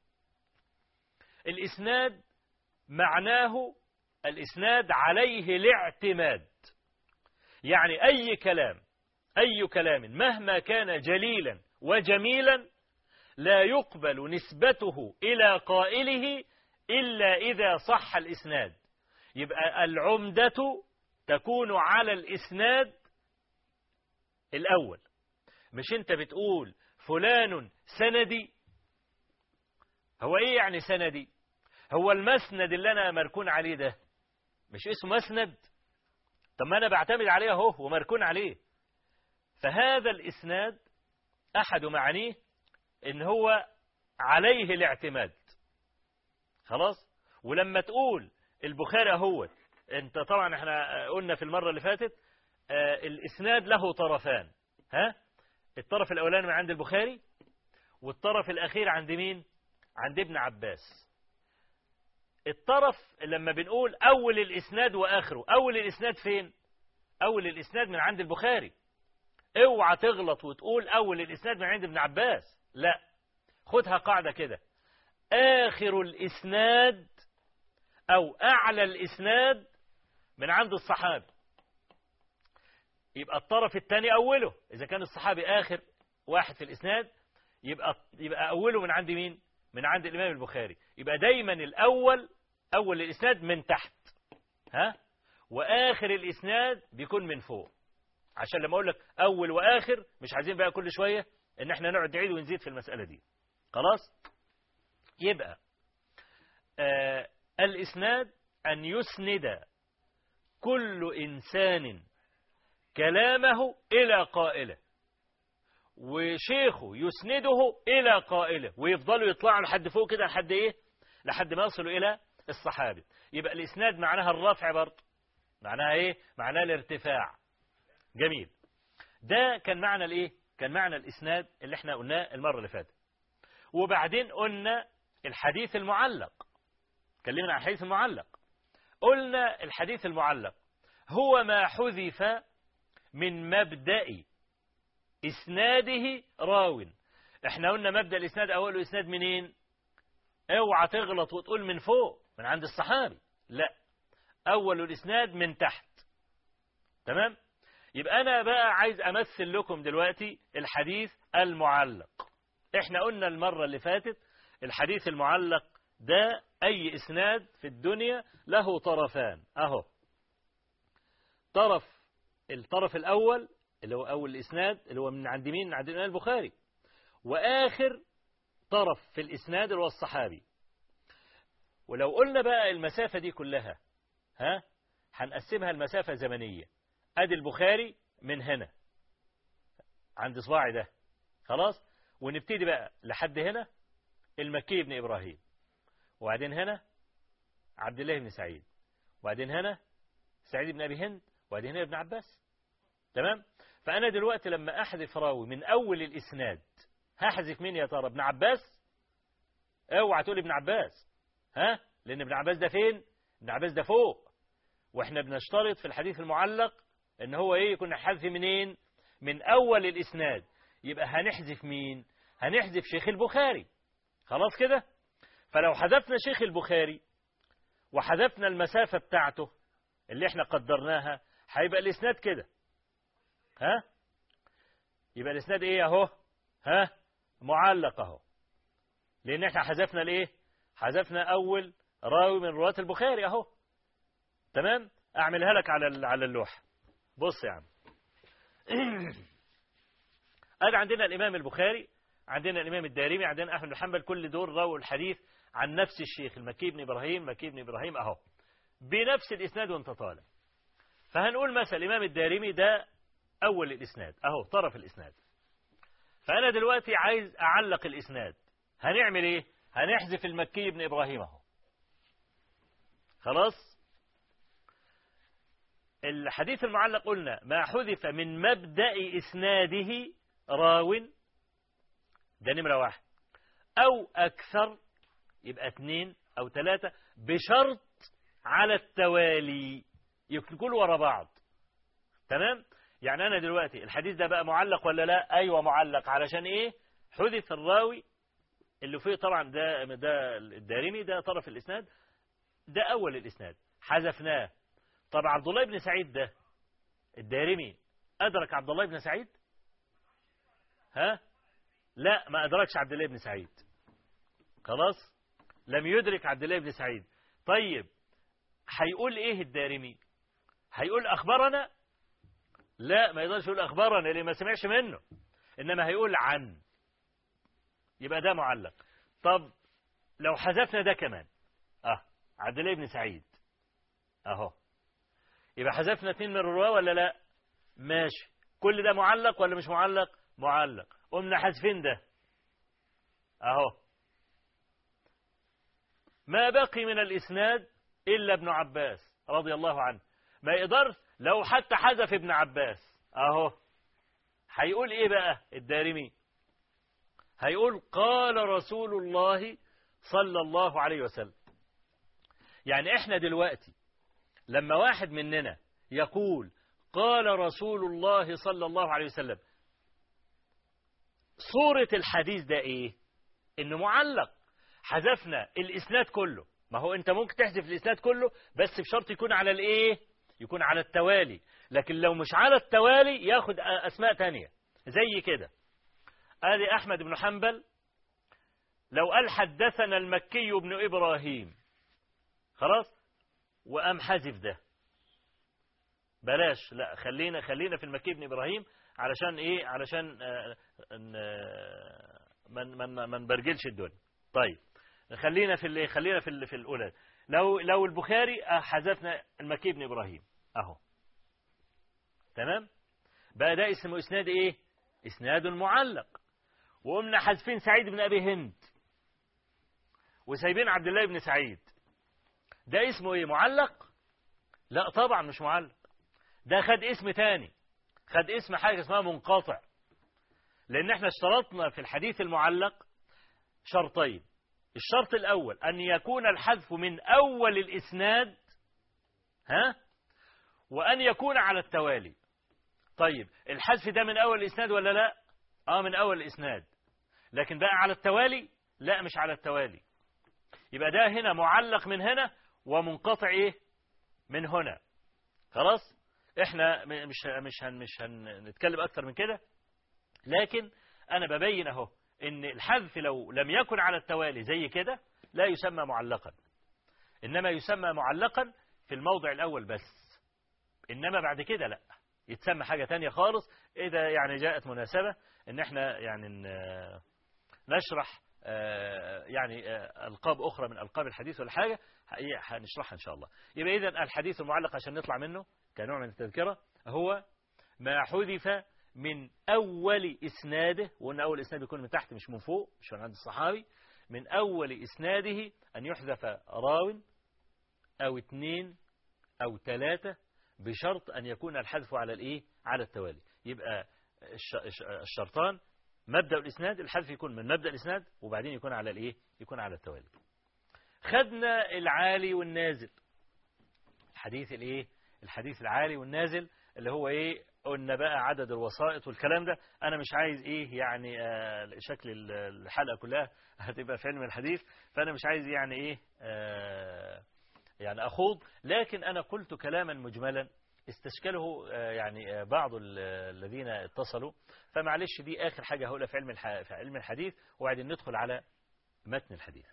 الإسناد معناه الإسناد عليه الاعتماد يعني أي كلام أي كلام مهما كان جليلا وجميلا لا يقبل نسبته إلى قائله إلا إذا صح الإسناد يبقى العمدة تكون على الإسناد الأول مش أنت بتقول فلان سندي هو إيه يعني سندي هو المسند اللي أنا مركون عليه ده مش اسمه مسند طب ما أنا بعتمد عليه اهو ومركون عليه فهذا الإسناد أحد معانيه إن هو عليه الاعتماد خلاص ولما تقول البخاري اهوت انت طبعا احنا قلنا في المرة اللي فاتت آه الاسناد له طرفان ها الطرف الاولاني من عند البخاري والطرف الاخير عند مين عند ابن عباس الطرف لما بنقول اول الاسناد واخره اول الاسناد فين اول الاسناد من عند البخاري اوعى تغلط وتقول اول الاسناد من عند ابن عباس لا خدها قاعدة كده آخر الإسناد أو أعلى الإسناد من عند الصحابي يبقى الطرف الثاني أوله إذا كان الصحابي آخر واحد في الإسناد يبقى يبقى أوله من عند مين؟ من عند الإمام البخاري يبقى دايما الأول أول الإسناد من تحت ها وآخر الإسناد بيكون من فوق عشان لما أقول لك أول وآخر مش عايزين بقى كل شوية إن إحنا نقعد نعيد ونزيد في المسألة دي خلاص يبقى آه الإسناد أن يسند كل إنسان كلامه إلى قائله وشيخه يسنده إلى قائله ويفضلوا يطلعوا لحد فوق كده لحد إيه لحد ما يصلوا إلى الصحابي يبقى الإسناد معناها الرفع برضه معناها إيه معناها الارتفاع جميل ده كان معنى الإيه كان معنى الإسناد اللي احنا قلناه المرة اللي فاتت وبعدين قلنا الحديث المعلق اتكلمنا عن الحديث المعلق قلنا الحديث المعلق هو ما حذف من مبدأ إسناده راو احنا قلنا مبدأ الإسناد أوله إسناد منين اوعى تغلط وتقول من فوق من عند الصحابي لا أول الإسناد من تحت تمام يبقى أنا بقى عايز أمثل لكم دلوقتي الحديث المعلق احنا قلنا المرة اللي فاتت الحديث المعلق ده أي إسناد في الدنيا له طرفان أهو طرف الطرف الأول اللي هو أول الإسناد اللي هو من عند مين من عند الإمام البخاري وآخر طرف في الإسناد اللي هو الصحابي ولو قلنا بقى المسافة دي كلها ها هنقسمها المسافة زمنية أدي البخاري من هنا عند صباعي ده خلاص ونبتدي بقى لحد هنا المكي بن إبراهيم وبعدين هنا عبد الله بن سعيد وبعدين هنا سعيد بن أبي هند وبعدين هنا ابن عباس تمام فأنا دلوقتي لما أحذف راوي من أول الإسناد هحذف مين يا ترى ابن عباس اوعى تقول ابن عباس ها لأن ابن عباس ده فين ابن عباس ده فوق واحنا بنشترط في الحديث المعلق ان هو ايه يكون حذف منين من اول الاسناد يبقى هنحذف مين هنحذف شيخ البخاري خلاص كده فلو حذفنا شيخ البخاري وحذفنا المسافة بتاعته اللي احنا قدرناها هيبقى الاسناد كده ها يبقى الاسناد ايه اهو ها معلق اهو لان احنا حذفنا الايه حذفنا اول راوي من رواة البخاري اهو تمام اعملها لك على على اللوحه بص يا عم ادي عندنا الامام البخاري عندنا الامام الدارمي عندنا احمد بن حنبل كل دول رووا الحديث عن نفس الشيخ المكي بن ابراهيم مكي بن ابراهيم اهو بنفس الاسناد وانت طالع فهنقول مثلا الامام الدارمي ده أول الإسناد أهو طرف الإسناد فأنا دلوقتي عايز أعلق الإسناد هنعمل إيه هنحذف المكي بن إبراهيم أهو خلاص الحديث المعلق قلنا ما حذف من مبدأ إسناده راو ده نمرة واحد أو أكثر يبقى اثنين أو ثلاثة بشرط على التوالي يكون ورا بعض تمام يعني أنا دلوقتي الحديث ده بقى معلق ولا لا أيوة معلق علشان إيه حذف الراوي اللي فيه طبعا ده ده الدارمي ده طرف الإسناد ده أول الإسناد حذفناه طب عبد الله بن سعيد ده الدارمي أدرك عبد الله بن سعيد ها لا ما أدركش عبد الله بن سعيد خلاص لم يدرك عبد الله بن سعيد طيب هيقول ايه الدارمي هيقول اخبرنا لا ما يقدرش يقول اخبرنا اللي ما سمعش منه انما هيقول عن يبقى ده معلق طب لو حذفنا ده كمان اه عبد الله بن سعيد اهو يبقى حذفنا اثنين من الرواه ولا لا ماشي كل ده معلق ولا مش معلق معلق قمنا حذفين ده اهو ما بقي من الإسناد إلا ابن عباس رضي الله عنه ما يقدرش لو حتى حذف ابن عباس أهو هيقول إيه بقى الدارمي هيقول قال رسول الله صلى الله عليه وسلم يعني إحنا دلوقتي لما واحد مننا يقول قال رسول الله صلى الله عليه وسلم صورة الحديث ده إيه إنه معلق حذفنا الإسناد كله ما هو أنت ممكن تحذف الإسناد كله بس بشرط يكون على الإيه يكون على التوالي لكن لو مش على التوالي ياخد أسماء تانية زي كده آدي أحمد بن حنبل لو قال حدثنا المكي بن إبراهيم خلاص وقام حذف ده بلاش لا خلينا خلينا في المكي بن إبراهيم علشان إيه علشان آه من من من برجلش الدنيا طيب خلينا في اللي خلينا في اللي في الاولى لو لو البخاري حذفنا المكي بن ابراهيم اهو تمام بقى ده اسمه اسناد ايه اسناد معلق وقمنا حذفين سعيد بن ابي هند وسايبين عبد الله بن سعيد ده اسمه ايه معلق لا طبعا مش معلق ده خد اسم تاني خد اسم حاجه اسمها منقطع لان احنا اشترطنا في الحديث المعلق شرطين الشرط الأول أن يكون الحذف من أول الإسناد ها وأن يكون على التوالي طيب الحذف ده من أول الإسناد ولا لا آه من أول الإسناد لكن بقى على التوالي لا مش على التوالي يبقى ده هنا معلق من هنا ومنقطع إيه من هنا خلاص احنا مش مش هن مش هنتكلم أكتر من كده لكن أنا ببين أهو ان الحذف لو لم يكن على التوالي زي كده لا يسمى معلقا انما يسمى معلقا في الموضع الاول بس انما بعد كده لا يتسمى حاجة تانية خالص اذا يعني جاءت مناسبة ان احنا يعني نشرح يعني القاب اخرى من القاب الحديث ولا حاجة هنشرحها ان شاء الله يبقى اذا الحديث المعلق عشان نطلع منه كنوع من التذكرة هو ما حذف من أول إسناده وأن أول إسناد يكون من تحت مش من فوق مش من عند الصحابي من أول إسناده أن يحذف راو أو اثنين أو ثلاثة بشرط أن يكون الحذف على الإيه على التوالي يبقى الشرطان مبدأ الإسناد الحذف يكون من مبدأ الإسناد وبعدين يكون على الإيه يكون على التوالي خدنا العالي والنازل الحديث الإيه الحديث العالي والنازل اللي هو إيه قلنا بقى عدد الوسائط والكلام ده انا مش عايز ايه يعني آه شكل الحلقه كلها هتبقى في علم الحديث فانا مش عايز يعني ايه آه يعني اخوض لكن انا قلت كلاما مجملا استشكله آه يعني بعض الذين اتصلوا فمعلش دي اخر حاجه هقولها في علم في علم الحديث وبعدين ندخل على متن الحديث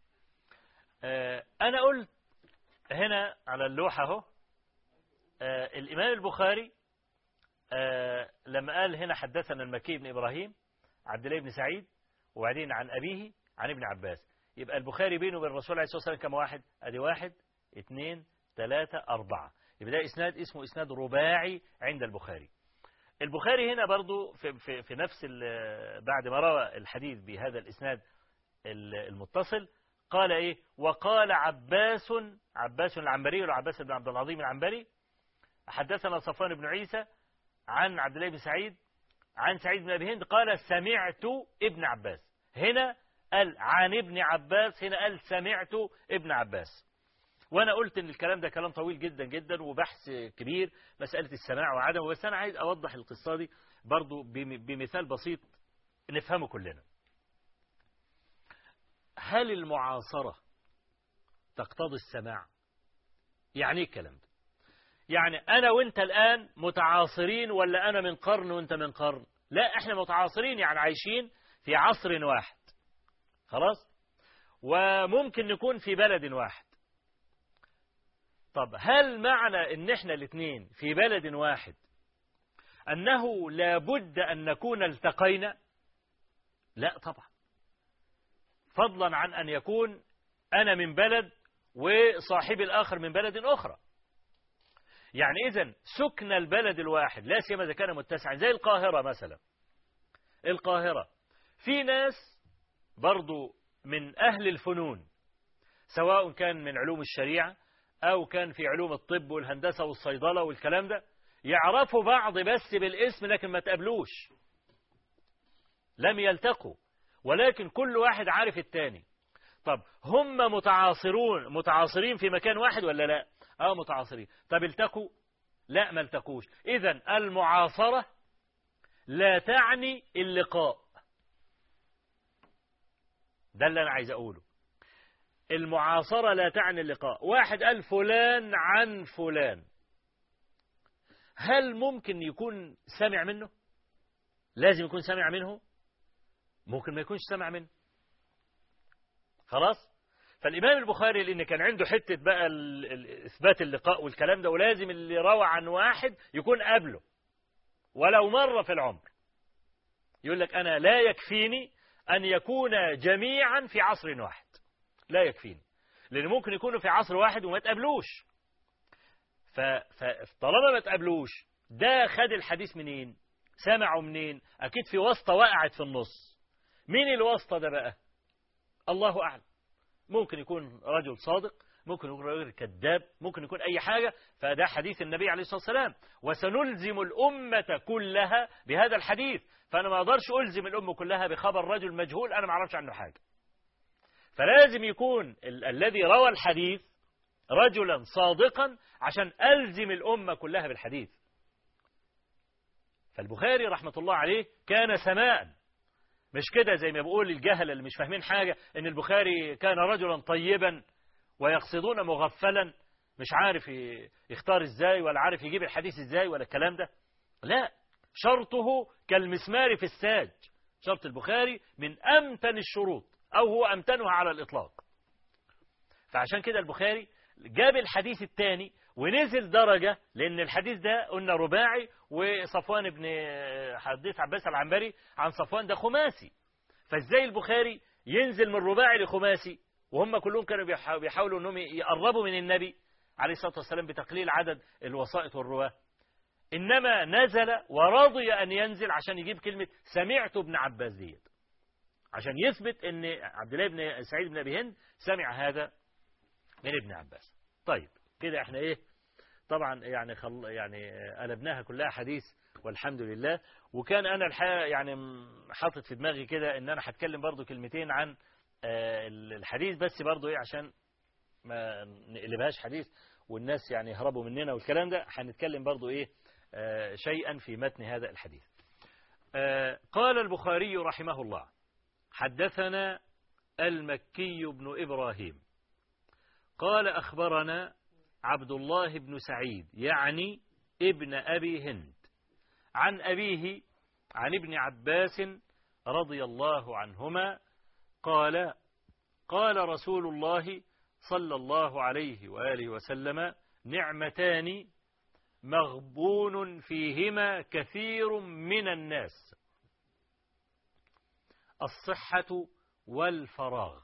انا قلت هنا على اللوحه اهو الامام البخاري آه لما قال هنا حدثنا المكي بن إبراهيم عبد الله بن سعيد وبعدين عن أبيه عن ابن عباس يبقى البخاري بينه وبين الرسول عليه الصلاة والسلام كم واحد أدي واحد اثنين ثلاثة أربعة يبقى ده إسناد اسمه إسناد رباعي عند البخاري البخاري هنا برضو في, في, في نفس ال- بعد ما روى الحديث بهذا الإسناد ال- المتصل قال إيه وقال عباس عباس العنبري ولا عباس بن عبد العظيم العنبري حدثنا صفوان بن عيسى عن عبد الله بن سعيد عن سعيد بن أبي هند قال سمعت ابن عباس هنا قال عن ابن عباس هنا قال سمعت ابن عباس وانا قلت ان الكلام ده كلام طويل جدا جدا وبحث كبير مسألة السماع وعدمه بس انا عايز اوضح القصة دي برضو بم- بمثال بسيط نفهمه كلنا هل المعاصرة تقتضي السماع يعني ايه الكلام ده يعني انا وانت الان متعاصرين ولا انا من قرن وانت من قرن لا احنا متعاصرين يعني عايشين في عصر واحد خلاص وممكن نكون في بلد واحد طب هل معنى ان احنا الاثنين في بلد واحد انه لابد ان نكون التقينا لا طبعا فضلا عن ان يكون انا من بلد وصاحبي الاخر من بلد اخرى يعني اذا سكن البلد الواحد لا سيما اذا كان متسعا زي القاهره مثلا القاهره في ناس برضو من اهل الفنون سواء كان من علوم الشريعه أو كان في علوم الطب والهندسة والصيدلة والكلام ده يعرفوا بعض بس بالاسم لكن ما تقابلوش لم يلتقوا ولكن كل واحد عارف التاني طب هم متعاصرون متعاصرين في مكان واحد ولا لا اه متعاصرين طب التقوا لا ما التقوش اذا المعاصرة لا تعني اللقاء ده اللي انا عايز اقوله المعاصرة لا تعني اللقاء واحد قال فلان عن فلان هل ممكن يكون سمع منه لازم يكون سمع منه ممكن ما يكونش سمع منه خلاص فالإمام البخاري لأن كان عنده حتة بقى ال- ال- إثبات اللقاء والكلام ده ولازم اللي روى عن واحد يكون قبله ولو مرة في العمر يقول لك أنا لا يكفيني أن يكون جميعا في عصر واحد لا يكفيني لأن ممكن يكونوا في عصر واحد وما تقابلوش ف- فطالما ما تقابلوش ده خد الحديث منين سمعوا منين أكيد في واسطة وقعت في النص مين الواسطة ده بقى الله أعلم ممكن يكون رجل صادق ممكن يكون رجل كذاب ممكن يكون أي حاجة فده حديث النبي عليه الصلاة والسلام وسنلزم الأمة كلها بهذا الحديث فأنا ما أقدرش ألزم الأمة كلها بخبر رجل مجهول أنا ما أعرفش عنه حاجة فلازم يكون ال- الذي روى الحديث رجلا صادقا عشان ألزم الأمة كلها بالحديث فالبخاري رحمة الله عليه كان سماء مش كده زي ما بقول الجهل اللي مش فاهمين حاجة ان البخاري كان رجلا طيبا ويقصدون مغفلا مش عارف ي- يختار ازاي ولا عارف يجيب الحديث ازاي ولا الكلام ده لا شرطه كالمسمار في الساج شرط البخاري من أمتن الشروط أو هو أمتنها على الإطلاق فعشان كده البخاري جاب الحديث الثاني ونزل درجة لأن الحديث ده قلنا رباعي وصفوان بن حديث عباس العنبري عن صفوان ده خماسي فازاي البخاري ينزل من رباعي لخماسي وهم كلهم كانوا بيحا- بيحاولوا انهم يقربوا من النبي عليه الصلاة والسلام بتقليل عدد الوسائط والرواه إنما نزل ورضي أن ينزل عشان يجيب كلمة سمعت ابن عباس ديت عشان يثبت أن عبد الله بن سعيد بن أبي هند سمع هذا من ابن عباس طيب كده احنا ايه طبعا يعني خل يعني قلبناها كلها حديث والحمد لله وكان انا الحقيقه يعني م- حاطط في دماغي كده ان انا هتكلم برضو كلمتين عن آه، الحديث بس برضو ايه عشان ما نقلبهاش حديث والناس يعني يهربوا مننا والكلام ده هنتكلم برضو ايه آه، شيئا في متن هذا الحديث آه، قال البخاري رحمه الله حدثنا المكي بن إبراهيم قال أخبرنا عبد الله بن سعيد يعني ابن أبي هند عن أبيه عن ابن عباس رضي الله عنهما قال قال رسول الله صلى الله عليه وآله وسلم نعمتان مغبون فيهما كثير من الناس الصحة والفراغ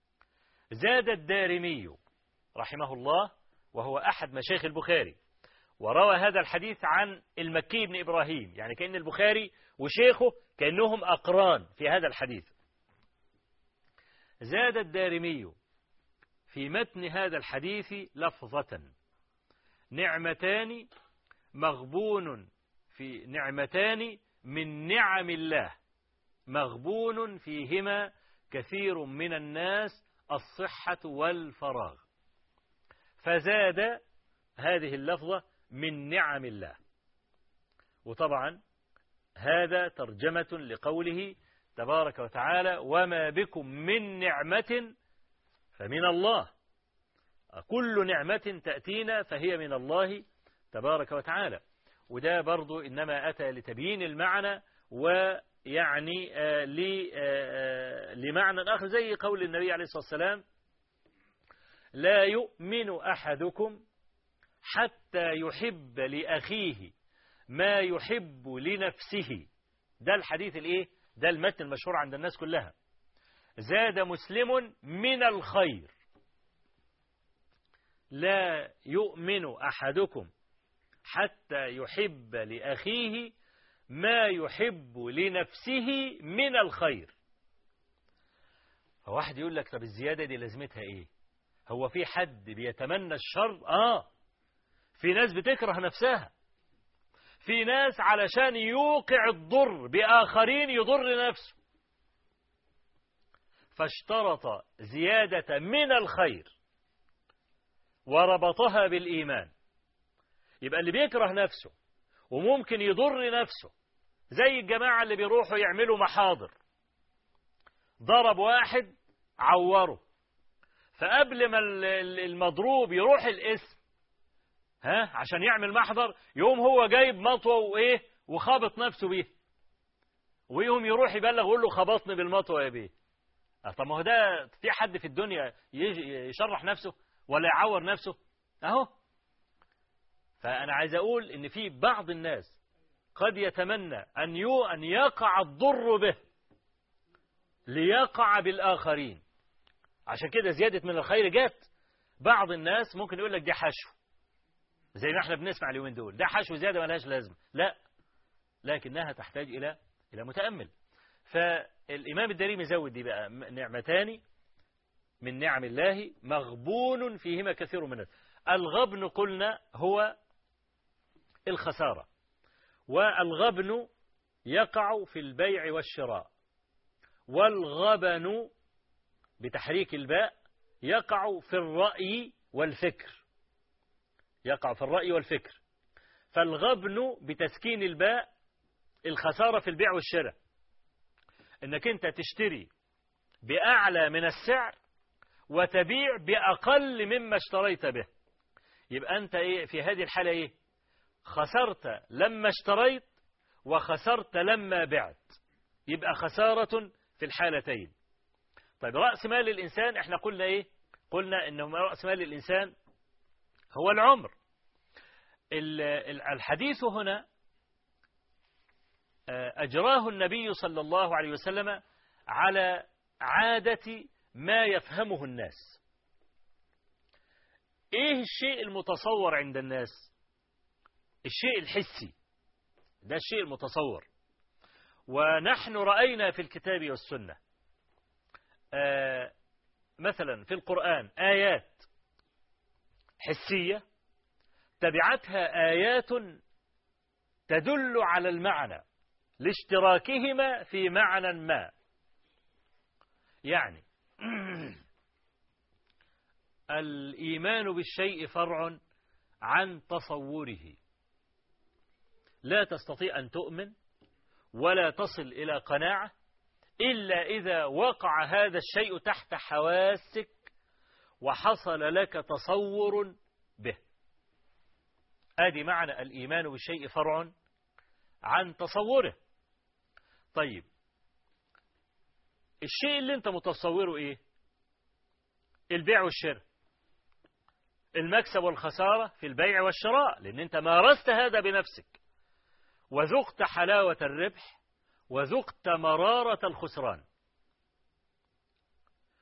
زاد الدارمي رحمه الله وهو أحد مشايخ البخاري وروى هذا الحديث عن المكي بن إبراهيم يعني كأن البخاري وشيخه كأنهم أقران في هذا الحديث زاد الدارمي في متن هذا الحديث لفظة نعمتان مغبون في نعمتان من نعم الله مغبون فيهما كثير من الناس الصحة والفراغ فزاد هذه اللفظة من نعم الله وطبعا هذا ترجمة لقوله تبارك وتعالى وما بكم من نعمة فمن الله كل نعمة تأتينا فهي من الله تبارك وتعالى وده برضو إنما أتى لتبيين المعنى ويعني آه آه لمعنى آخر زي قول النبي عليه الصلاة والسلام لا يؤمن أحدكم حتى يحب لأخيه ما يحب لنفسه ده الحديث الايه ده المتن المشهور عند الناس كلها زاد مسلم من الخير لا يؤمن أحدكم حتى يحب لأخيه ما يحب لنفسه من الخير فواحد يقول لك طب الزيادة دي لازمتها ايه هو في حد بيتمنى الشر اه في ناس بتكره نفسها في ناس علشان يوقع الضر بآخرين يضر نفسه فاشترط زيادة من الخير وربطها بالإيمان يبقى اللي بيكره نفسه وممكن يضر نفسه زي الجماعة اللي بيروحوا يعملوا محاضر ضرب واحد عوره فقبل ما المضروب يروح الاسم ها عشان يعمل محضر يقوم هو جايب مطوه وايه وخابط نفسه بيه ويقوم يروح يبلغ يقول له خبطني بالمطوه يا بيه طب ما هو ده في حد في الدنيا يشرح نفسه ولا يعور نفسه اهو فانا عايز اقول ان في بعض الناس قد يتمنى ان يو ان يقع الضر به ليقع بالاخرين عشان كده زياده من الخير جت بعض الناس ممكن يقول لك دي حشو زي ما احنا بنسمع اليومين دول ده حشو زياده ملهاش لازمه لا لكنها تحتاج الى الى متامل فالامام الدارمي زود دي بقى نعمتان من نعم الله مغبون فيهما كثير من الغبن قلنا هو الخساره والغبن يقع في البيع والشراء والغبن بتحريك الباء يقع في الرأي والفكر يقع في الرأي والفكر فالغبن بتسكين الباء الخسارة في البيع والشراء انك انت تشتري بأعلى من السعر وتبيع بأقل مما اشتريت به يبقى انت ايه في هذه الحالة ايه خسرت لما اشتريت وخسرت لما بعت يبقى خسارة في الحالتين طيب رأس مال الإنسان احنا قلنا ايه قلنا انه رأس مال الإنسان هو العمر الحديث هنا أجراه النبي صلى الله عليه وسلم على عادة ما يفهمه الناس ايه الشيء المتصور عند الناس الشيء الحسي ده الشيء المتصور ونحن رأينا في الكتاب والسنة آه مثلا في القرآن آيات حسية تبعتها آيات تدل على المعنى لاشتراكهما في معنى ما يعني الإيمان بالشيء فرع عن تصوره لا تستطيع أن تؤمن ولا تصل إلى قناعة إلا إذا وقع هذا الشيء تحت حواسك وحصل لك تصور به آدي معنى الإيمان بالشيء فرع عن تصوره طيب الشيء اللي انت متصوره ايه البيع والشراء المكسب والخسارة في البيع والشراء لأن أنت مارست هذا بنفسك وذقت حلاوة الربح وذقت مرارة الخسران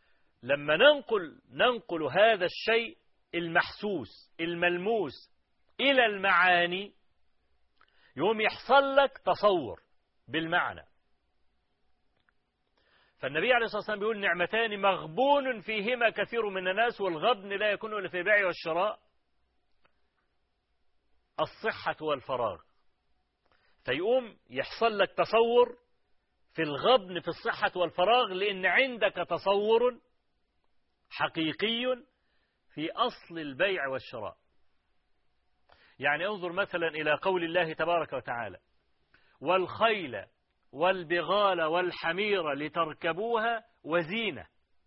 لما ننقل ننقل هذا الشيء المحسوس الملموس إلى المعاني يوم يحصل لك تصور بالمعنى فالنبي عليه الصلاة والسلام بيقول نعمتان مغبون فيهما كثير من الناس والغبن لا يكون إلا في البيع والشراء الصحة والفراغ فيقوم يحصل لك تصور في الغبن في الصحة والفراغ لأن عندك تصور حقيقي في أصل البيع والشراء يعني انظر مثلا إلى قول الله تبارك وتعالى والخيل والبغال والحمير لتركبوها وزينة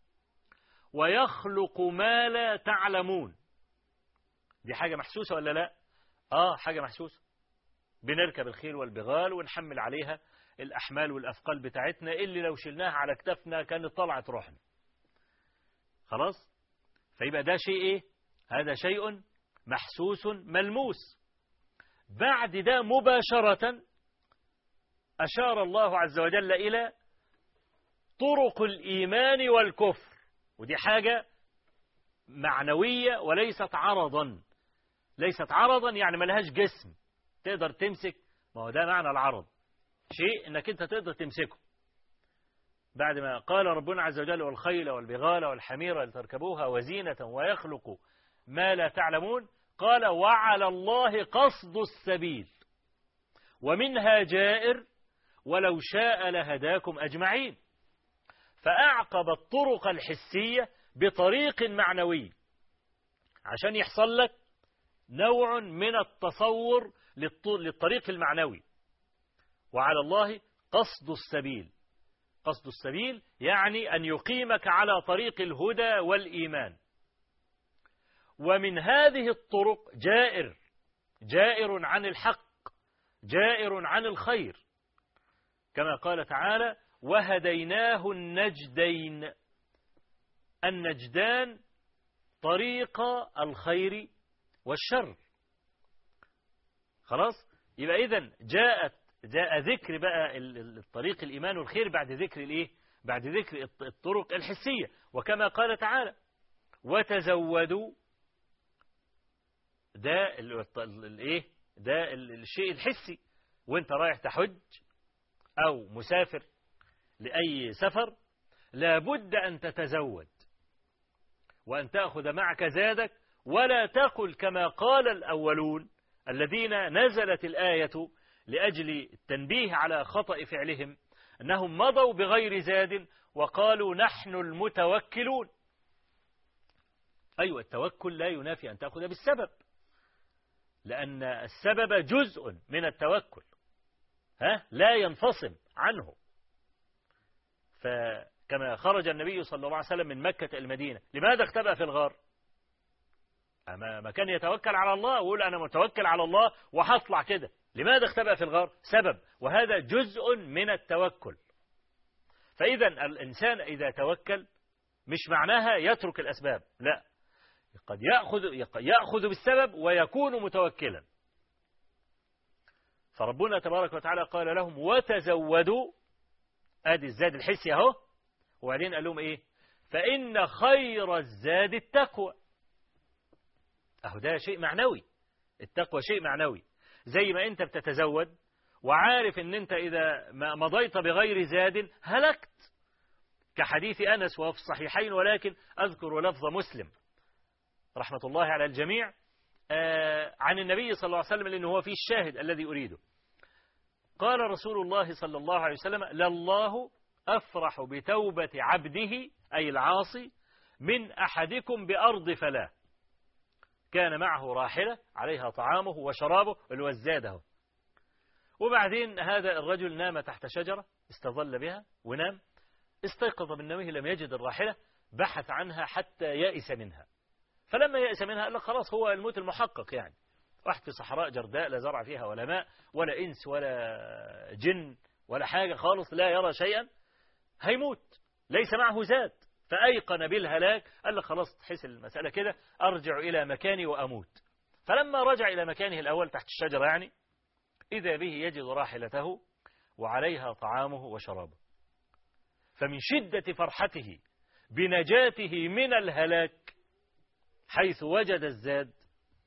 ويخلق ما لا تعلمون دي حاجة محسوسة ولا لا آه حاجة محسوسة بنركب الخيل والبغال ونحمل عليها الأحمال والأثقال بتاعتنا اللي لو شلناها على كتفنا كانت طلعت روحنا خلاص فيبقى ده شيء ايه هذا شيء محسوس ملموس بعد ده مباشرة أشار الله عز وجل إلى طرق الإيمان والكفر ودي حاجة معنوية وليست عرضا ليست عرضا يعني ملهاش جسم تقدر تمسك ما هو ده معنى العرض شيء انك انت تقدر تمسكه بعد ما قال ربنا عز وجل والخيل والبغال والحمير لتركبوها وزينة ويخلق ما لا تعلمون قال وعلى الله قصد السبيل ومنها جائر ولو شاء لهداكم أجمعين فأعقب الطرق الحسية بطريق معنوي عشان يحصل لك نوع من التصور للطريق المعنوي وعلى الله قصد السبيل قصد السبيل يعني أن يقيمك على طريق الهدى والإيمان ومن هذه الطرق جائر جائر عن الحق جائر عن الخير كما قال تعالى وهديناه النجدين النجدان طريق الخير والشر خلاص يبقى إذن جاءت جاء ذكر بقى الطريق الإيمان والخير بعد ذكر الإيه بعد ذكر الطرق الحسية وكما قال تعالى وتزودوا ده الايه ده الشيء الحسي وانت رايح تحج او مسافر لأي سفر لابد أن تتزود وأن تأخذ معك زادك ولا تقل كما قال الأولون الذين نزلت الآية لأجل التنبيه على خطأ فعلهم أنهم مضوا بغير زاد وقالوا نحن المتوكلون أيوة التوكل لا ينافي أن تأخذ بالسبب لأن السبب جزء من التوكل ها لا ينفصم عنه فكما خرج النبي صلى الله عليه وسلم من مكة المدينة لماذا اختبأ في الغار أما ما كان يتوكل على الله ويقول أنا متوكل على الله وهطلع كده لماذا اختبأ في الغار سبب وهذا جزء من التوكل فإذا الإنسان إذا توكل مش معناها يترك الأسباب لا قد يأخذ, يأخذ بالسبب ويكون متوكلا فربنا تبارك وتعالى قال لهم وتزودوا ادي الزاد الحسي اهو وبعدين قال لهم ايه فإن خير الزاد التقوى اهو ده شيء معنوي التقوى شيء معنوي زي ما انت بتتزود وعارف ان انت اذا ما مضيت بغير زاد هلكت كحديث انس وهو في الصحيحين ولكن اذكر لفظ مسلم رحمة الله على الجميع آه عن النبي صلى الله عليه وسلم لأنه هو فيه الشاهد الذي أريده قال رسول الله صلى الله عليه وسلم لله أفرح بتوبة عبده أي العاصي من أحدكم بأرض فلاه كان معه راحلة عليها طعامه وشرابه الوزاده وبعدين هذا الرجل نام تحت شجرة استظل بها ونام استيقظ من نومه لم يجد الراحلة بحث عنها حتى يأس منها فلما يأس منها قال لك خلاص هو الموت المحقق يعني واحد في صحراء جرداء لا زرع فيها ولا ماء ولا إنس ولا جن ولا حاجة خالص لا يرى شيئا هيموت ليس معه زاد فأيقن بالهلاك قال لك خلاص تحس المسألة كده أرجع إلى مكاني وأموت فلما رجع إلى مكانه الأول تحت الشجرة يعني إذا به يجد راحلته وعليها طعامه وشرابه فمن شدة فرحته بنجاته من الهلاك حيث وجد الزاد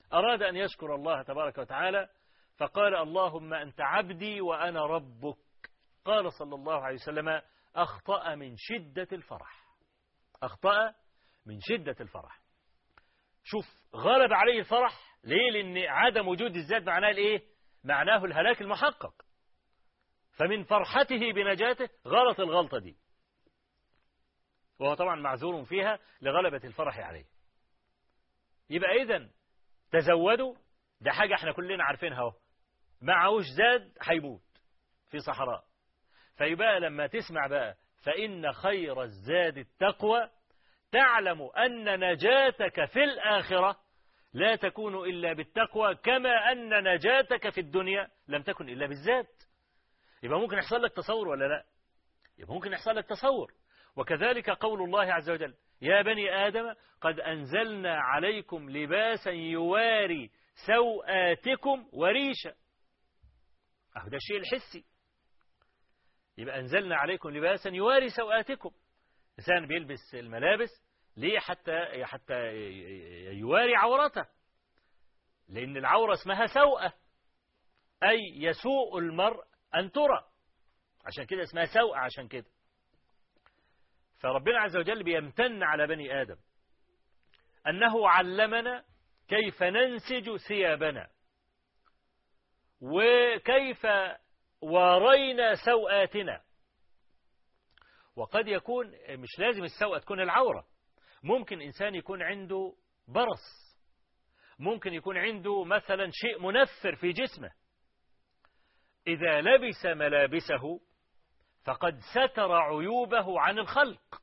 أراد أن يشكر الله تبارك وتعالى فقال اللهم أنت عبدي وأنا ربك قال صلى الله عليه وسلم أخطأ من شدة الفرح أخطأ من شدة الفرح شوف غلب عليه الفرح ليه لأن عدم وجود الذات معناه الإيه معناه الهلاك المحقق فمن فرحته بنجاته غلط الغلطة دي وهو طبعا معذور فيها لغلبة الفرح عليه يبقى إذا تزودوا ده حاجة احنا كلنا عارفينها اهو معهوش زاد هيموت في صحراء فيبقى لما تسمع بقى فإن خير الزاد التقوى تعلم أن نجاتك في الآخرة لا تكون إلا بالتقوى كما أن نجاتك في الدنيا لم تكن إلا بالزاد يبقى ممكن يحصل لك تصور ولا لا يبقى ممكن يحصل لك تصور وكذلك قول الله عز وجل يا بني آدم قد أنزلنا عليكم لباسا يواري سوآتكم وريشا أهو ده الشيء الحسي يبقى أنزلنا عليكم لباسا يواري سوآتكم إنسان بيلبس الملابس ليه حتى حتى يواري عورته لأن العورة اسمها سوءة أي يسوء المرء أن ترى عشان كده اسمها سوءة عشان كده فربنا عز وجل بيمتن على بني آدم أنه علمنا كيف ننسج ثيابنا وكيف وارينا سوآتنا وقد يكون مش لازم السوءة تكون العورة ممكن إنسان يكون عنده برص ممكن يكون عنده مثلا شيء منفر في جسمه إذا لبس ملابسه فقد ستر عيوبه عن الخلق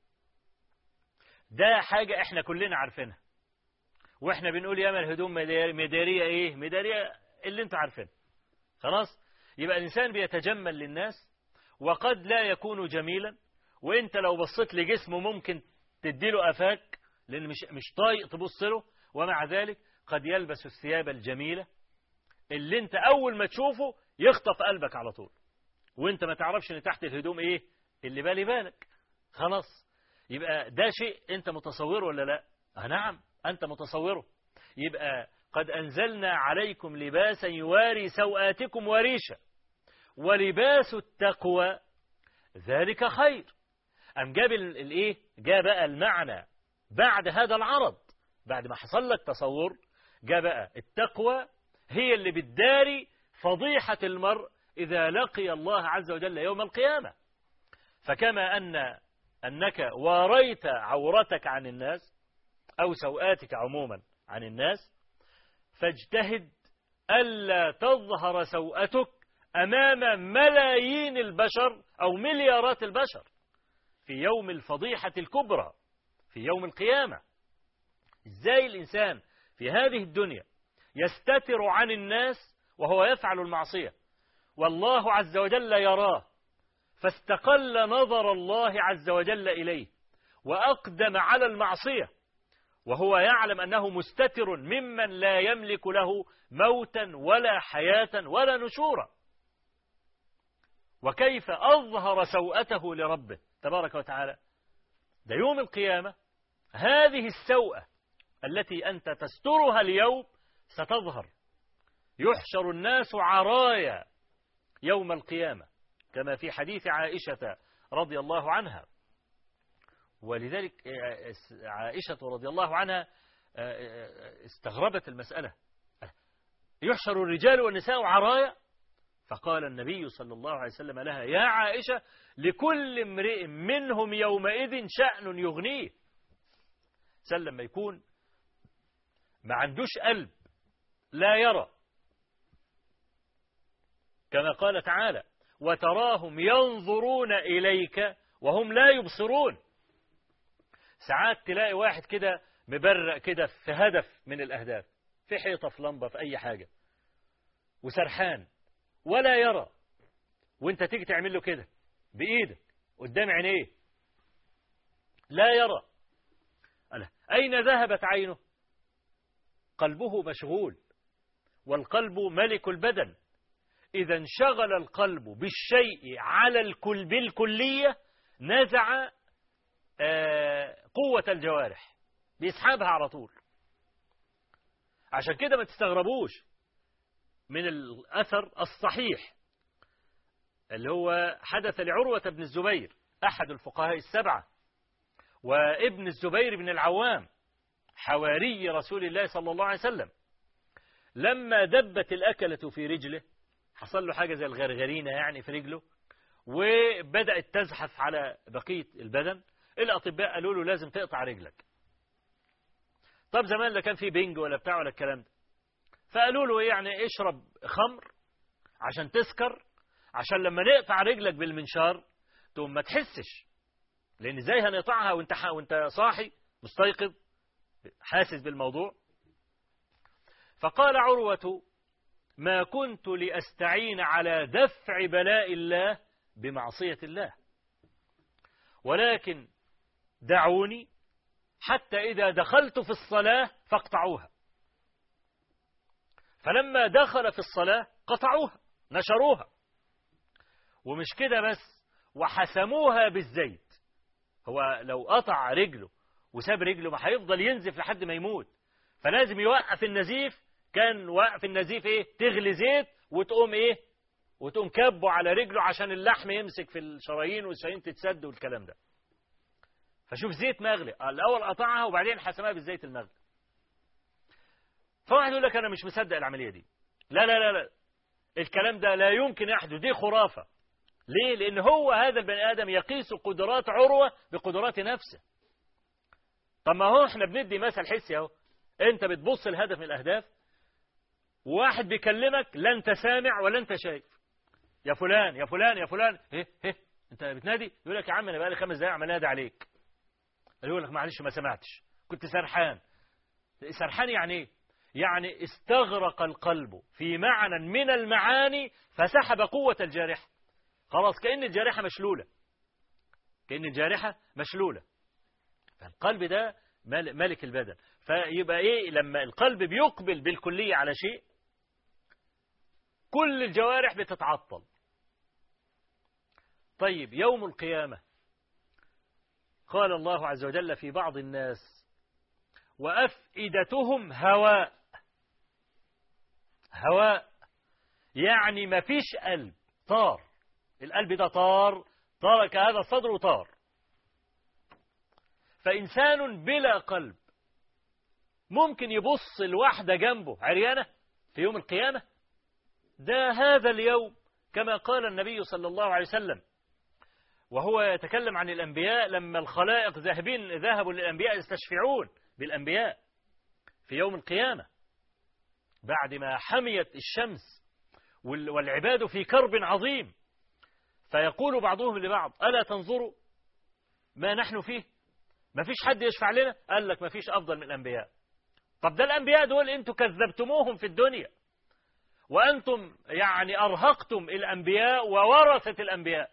ده حاجة احنا كلنا عارفينها واحنا بنقول ياما الهدوم مدارية ايه مدارية اللي انتوا عارفينها خلاص يبقى الانسان بيتجمل للناس وقد لا يكون جميلا وانت لو بصيت لجسمه ممكن تديله افاك لان مش مش طايق تبص له ومع ذلك قد يلبس الثياب الجميلة اللي انت اول ما تشوفه يخطف قلبك على طول وانت ما تعرفش ان تحت الهدوم ايه اللي بالي بالك خلاص يبقى ده شيء انت متصوره ولا لا آه نعم انت متصوره يبقى قد انزلنا عليكم لباسا يواري سوآتكم وريشا ولباس التقوى ذلك خير أم جاب الايه جاء بقى المعنى بعد هذا العرض بعد ما حصل لك تصور جاء بقى التقوى هي اللي بتداري فضيحة المرء إذا لقي الله عز وجل يوم القيامة فكما أن أنك واريت عورتك عن الناس أو سوآتك عموما عن الناس فاجتهد ألا تظهر سوءتك أمام ملايين البشر أو مليارات البشر في يوم الفضيحة الكبرى في يوم القيامة إزاي الإنسان في هذه الدنيا يستتر عن الناس وهو يفعل المعصية والله عز وجل يراه فاستقل نظر الله عز وجل إليه وأقدم على المعصية وهو يعلم أنه مستتر ممن لا يملك له موتا ولا حياة ولا نشورا وكيف أظهر سوءته لربه تبارك وتعالى ده يوم القيامة هذه السوءة التي أنت تسترها اليوم ستظهر يحشر الناس عرايا يوم القيامة كما في حديث عائشة رضي الله عنها ولذلك عائشة رضي الله عنها استغربت المسألة يحشر الرجال والنساء عرايا فقال النبي صلى الله عليه وسلم لها يا عائشة لكل امرئ منهم يومئذ شأن يغنيه سلم ما يكون ما عندوش قلب لا يرى كما قال تعالى وتراهم ينظرون إليك وهم لا يبصرون ساعات تلاقي واحد كده مبرق كده في هدف من الأهداف في حيطة في لمبة في أي حاجة وسرحان ولا يرى وانت تيجي تعمل له كده بإيدك قدام عينيه لا يرى ألا أين ذهبت عينه قلبه مشغول والقلب ملك البدن إذا انشغل القلب بالشيء على الكل بالكلية نزع قوة الجوارح بيسحبها على طول عشان كده ما تستغربوش من الأثر الصحيح اللي هو حدث لعروة بن الزبير أحد الفقهاء السبعة وابن الزبير بن العوام حواري رسول الله صلى الله عليه وسلم لما دبت الأكلة في رجله حصل له حاجة زي الغرغرينة يعني في رجله وبدأت تزحف على بقية البدن الأطباء قالوا له لازم تقطع رجلك طب زمان لا كان في بنج ولا بتاع ولا الكلام ده فقالوا له يعني اشرب خمر عشان تسكر عشان لما نقطع رجلك بالمنشار تقوم ما تحسش لان ازاي هنقطعها وانت وانت صاحي مستيقظ حاسس بالموضوع فقال عروة ما كنت لأستعين على دفع بلاء الله بمعصية الله ولكن دعوني حتى إذا دخلت في الصلاة فاقطعوها فلما دخل في الصلاة قطعوها نشروها ومش كده بس وحسموها بالزيت هو لو قطع رجله وساب رجله ما هيفضل ينزف لحد ما يموت فلازم يوقف النزيف كان وقف النزيف ايه تغلي زيت وتقوم ايه وتقوم كبه على رجله عشان اللحم يمسك في الشرايين والشرايين تتسد والكلام ده فشوف زيت مغلي الاول قطعها وبعدين حسمها بالزيت المغلي فواحد يقول لك انا مش مصدق العمليه دي لا لا لا لا الكلام ده لا يمكن يحدث دي خرافه ليه لان هو هذا البني ادم يقيس قدرات عروه بقدرات نفسه طب ما هو احنا بندي مثل حسي اهو انت بتبص لهدف من الاهداف وواحد بيكلمك لا انت سامع ولا انت شايف يا فلان يا فلان يا فلان ايه ايه انت بتنادي يقول لك يا عم انا بقالي خمس دقايق عمال انادي عليك يقول لك معلش ما سمعتش كنت سرحان سرحان يعني ايه يعني استغرق القلب في معنى من المعاني فسحب قوة الجارحة خلاص كأن الجارحة مشلولة كأن الجارحة مشلولة فالقلب ده ملك البدن فيبقى ايه لما القلب بيقبل بالكلية على شيء كل الجوارح بتتعطل طيب يوم القيامة قال الله عز وجل في بعض الناس وأفئدتهم هواء هواء يعني ما فيش قلب طار القلب ده طار ترك هذا الصدر وطار فإنسان بلا قلب ممكن يبص الواحدة جنبه عريانة في يوم القيامة ده هذا اليوم كما قال النبي صلى الله عليه وسلم وهو يتكلم عن الأنبياء لما الخلائق ذاهبين ذهبوا للأنبياء يستشفعون بالأنبياء في يوم القيامة بعد ما حميت الشمس والعباد في كرب عظيم فيقول بعضهم لبعض ألا تنظروا ما نحن فيه ما فيش حد يشفع لنا قال لك ما فيش أفضل من الأنبياء طب ده الأنبياء دول أنتوا كذبتموهم في الدنيا وأنتم يعني أرهقتم الأنبياء وورثة الأنبياء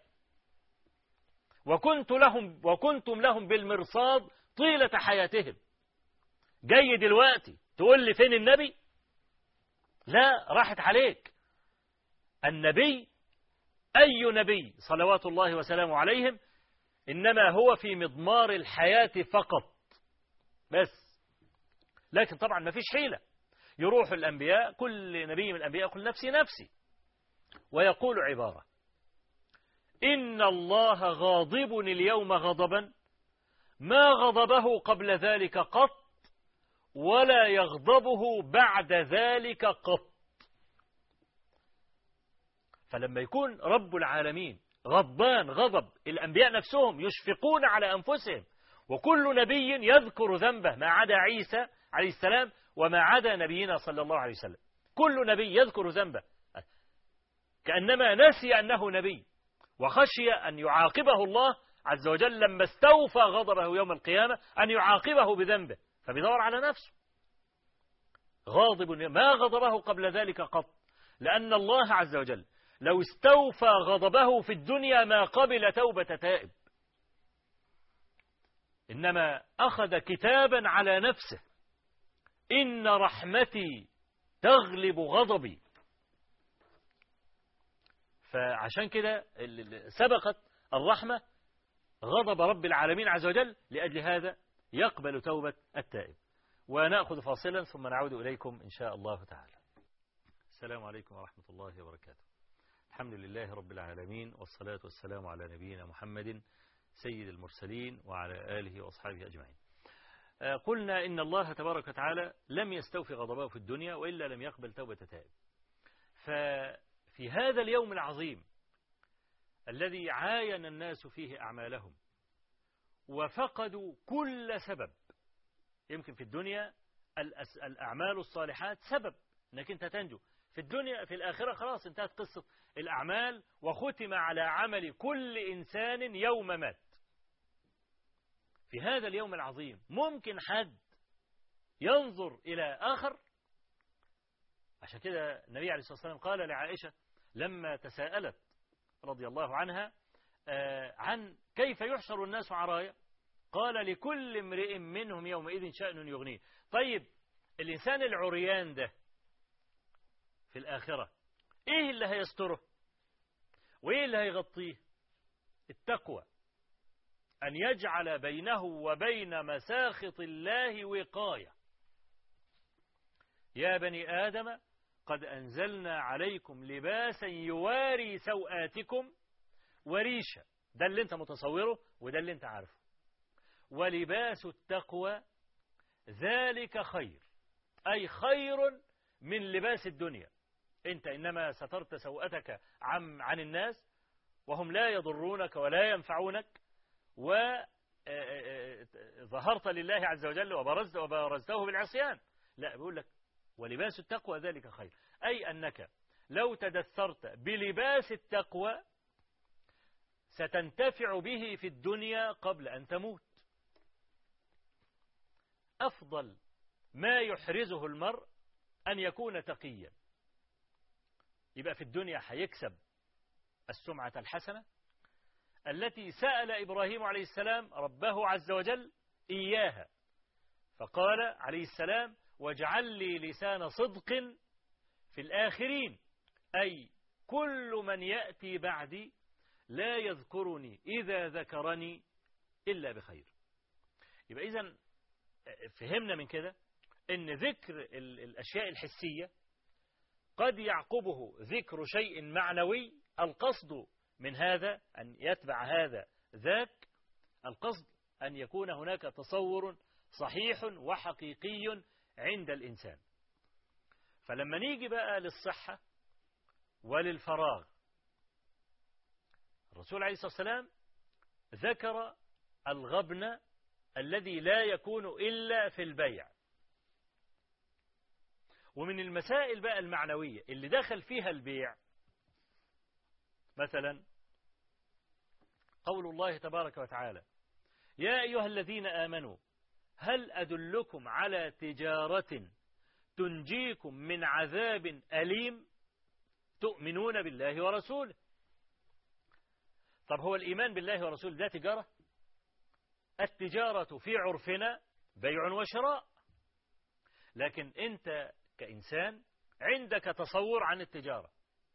وكنت لهم وكنتم لهم بالمرصاد طيلة حياتهم جاي دلوقتي تقول لي فين النبي لا راحت عليك النبي أي نبي صلوات الله وسلامه عليهم إنما هو في مضمار الحياة فقط بس لكن طبعا ما فيش حيلة يروح الأنبياء كل نبي من الأنبياء يقول نفسي نفسي ويقول عبارة إن الله غاضب اليوم غضبا ما غضبه قبل ذلك قط ولا يغضبه بعد ذلك قط فلما يكون رب العالمين غضبان غضب الأنبياء نفسهم يشفقون على أنفسهم وكل نبي يذكر ذنبه ما عدا عيسى عليه السلام وما عدا نبينا صلى الله عليه وسلم كل نبي يذكر ذنبه كأنما نسي أنه نبي وخشي أن يعاقبه الله عز وجل لما استوفى غضبه يوم القيامة أن يعاقبه بذنبه فبيدور على نفسه غاضب ما غضبه قبل ذلك قط لأن الله عز وجل لو استوفى غضبه في الدنيا ما قبل توبة تائب إنما أخذ كتابا على نفسه إن رحمتي تغلب غضبي فعشان كده سبقت الرحمة غضب رب العالمين عز وجل لأجل هذا يقبل توبة التائب ونأخذ فاصلا ثم نعود إليكم إن شاء الله تعالى السلام عليكم ورحمة الله وبركاته الحمد لله رب العالمين والصلاة والسلام على نبينا محمد سيد المرسلين وعلى آله وأصحابه أجمعين قلنا إن الله تبارك وتعالى لم يستوفي غضبه في الدنيا وإلا لم يقبل توبة تائب ففي هذا اليوم العظيم الذي عاين الناس فيه أعمالهم وفقدوا كل سبب يمكن في الدنيا الأعمال الصالحات سبب أنك أنت تنجو في الدنيا في الآخرة خلاص انتهت قصة الأعمال وختم على عمل كل إنسان يوم مات في هذا اليوم العظيم ممكن حد ينظر إلى آخر عشان كده النبي عليه الصلاة والسلام قال لعائشة لما تساءلت رضي الله عنها عن كيف يحشر الناس عرايا قال لكل امرئ منهم يومئذ شأن يغنيه طيب الإنسان العريان ده في الآخرة إيه اللي هيستره وإيه اللي هيغطيه التقوى أن يجعل بينه وبين مساخط الله وقاية يا بني آدم قد أنزلنا عليكم لباسا يواري سوآتكم وريشا ده اللي انت متصوره وده اللي انت عارفه ولباس التقوى ذلك خير أي خير من لباس الدنيا انت إنما سترت سوءتك عن, عن الناس وهم لا يضرونك ولا ينفعونك وظهرت لله عز وجل وبرزت وبرزته بالعصيان لا بيقول لك ولباس التقوى ذلك خير أي أنك لو تدثرت بلباس التقوى ستنتفع به في الدنيا قبل أن تموت أفضل ما يحرزه المرء أن يكون تقيا يبقى في الدنيا هيكسب السمعة الحسنة التي سأل إبراهيم عليه السلام ربه عز وجل إياها فقال عليه السلام واجعل لي لسان صدق في الآخرين أي كل من يأتي بعدي لا يذكرني إذا ذكرني إلا بخير يبقى إذا فهمنا من كده ان ذكر الأشياء الحسية قد يعقبه ذكر شيء معنوي القصد من هذا أن يتبع هذا ذاك القصد أن يكون هناك تصور صحيح وحقيقي عند الإنسان فلما نيجي بقى للصحة وللفراغ الرسول عليه الصلاة والسلام ذكر الغبن الذي لا يكون إلا في البيع ومن المسائل بقى المعنوية اللي دخل فيها البيع مثلا قول الله تبارك وتعالى يا أيها الذين آمنوا هل أدلكم على تجارة تنجيكم من عذاب أليم تؤمنون بالله ورسوله طب هو الإيمان بالله ورسوله ده تجارة التجارة في عرفنا بيع وشراء لكن أنت كإنسان عندك تصور عن التجارة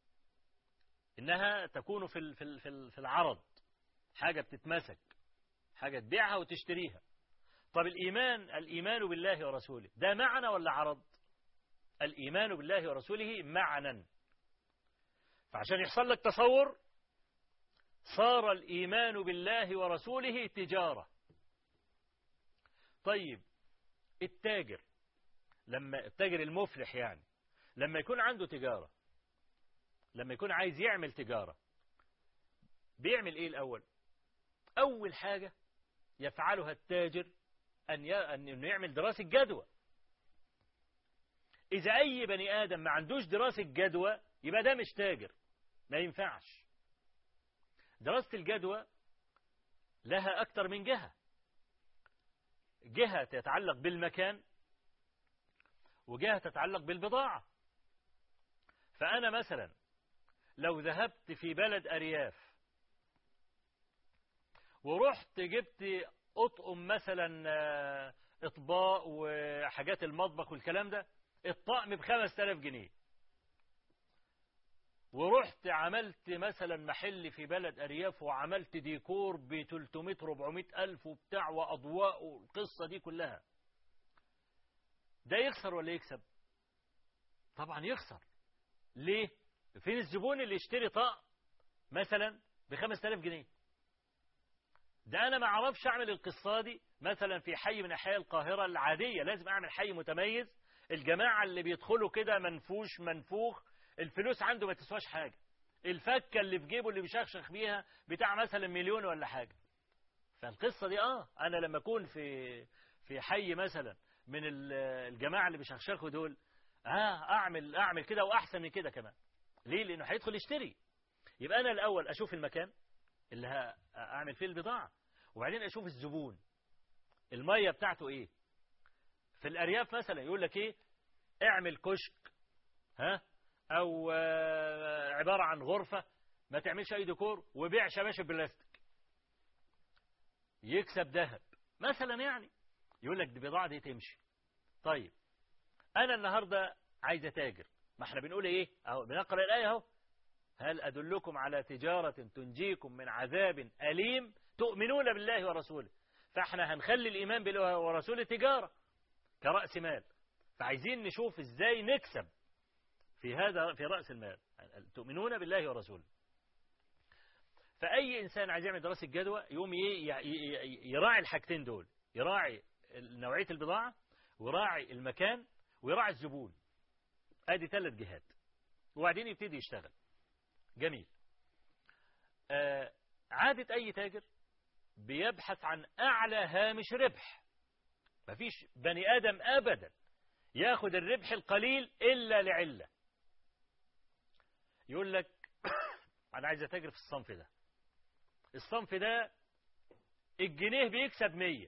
إنها تكون في في العرض حاجة بتتمسك حاجة تبيعها وتشتريها طب الإيمان الإيمان بالله ورسوله ده معنى ولا عرض الإيمان بالله ورسوله معنى فعشان يحصل لك تصور صار الإيمان بالله ورسوله تجارة طيب التاجر لما التاجر المفلح يعني لما يكون عنده تجارة لما يكون عايز يعمل تجارة بيعمل ايه الأول أول حاجة يفعلها التاجر أن أنه يعمل دراسة جدوى إذا أي بني آدم ما عندوش دراسة جدوى يبقى ده مش تاجر ما ينفعش دراسة الجدوى لها أكتر من جهة جهة تتعلق بالمكان وجهة تتعلق بالبضاعة فأنا مثلا لو ذهبت في بلد أرياف ورحت جبت أطقم مثلا إطباق وحاجات المطبخ والكلام ده الطقم بخمس تلاف جنيه ورحت عملت مثلا محل في بلد أرياف وعملت ديكور ب 300 400 ألف وبتاع وأضواء والقصة دي كلها ده يخسر ولا يكسب طبعا يخسر ليه فين الزبون اللي يشتري طقم مثلا ب 5000 جنيه ده انا ما اعرفش اعمل القصه دي مثلا في حي من احياء القاهره العاديه لازم اعمل حي متميز الجماعه اللي بيدخلوا كده منفوش منفوخ الفلوس عنده ما تسواش حاجه الفكه اللي في جيبه اللي بيشخشخ بيها بتاع مثلا مليون ولا حاجه فالقصه دي اه انا لما اكون في في حي مثلا من ال- الجماعه اللي بيشخشخوا دول اه اعمل اعمل كده واحسن من كده كمان ليه لانه هيدخل يشتري يبقى انا الاول اشوف المكان اللي ه- اعمل فيه البضاعه وبعدين اشوف الزبون الميه بتاعته ايه في الارياف مثلا يقول لك ايه اعمل كشك ها او آه، عباره عن غرفه ما تعملش اي ديكور وبيع شباشب بلاستيك يكسب ذهب مثلا يعني يقول لك دي البضاعه دي تمشي طيب انا النهارده عايز اتاجر ما احنا بنقول ايه اهو بنقرا الايه اهو هل ادلكم على تجاره تنجيكم من عذاب اليم تؤمنون بالله ورسوله فاحنا هنخلي الايمان بالله ورسوله تجاره كراس مال فعايزين نشوف ازاي نكسب في هذا في راس المال تؤمنون بالله ورسوله فاي انسان عايز يعمل دراسه جدوى يقوم ي- ي- ي- يراعي الحاجتين دول يراعي نوعيه البضاعه ويراعي المكان ويراعي الزبون ادي ثلاث جهات وبعدين يبتدي يشتغل جميل آه عادة أي تاجر بيبحث عن أعلى هامش ربح مفيش بني آدم أبدا ياخد الربح القليل إلا لعلة يقول لك أنا عايز أتاجر في الصنف ده الصنف ده الجنيه بيكسب مية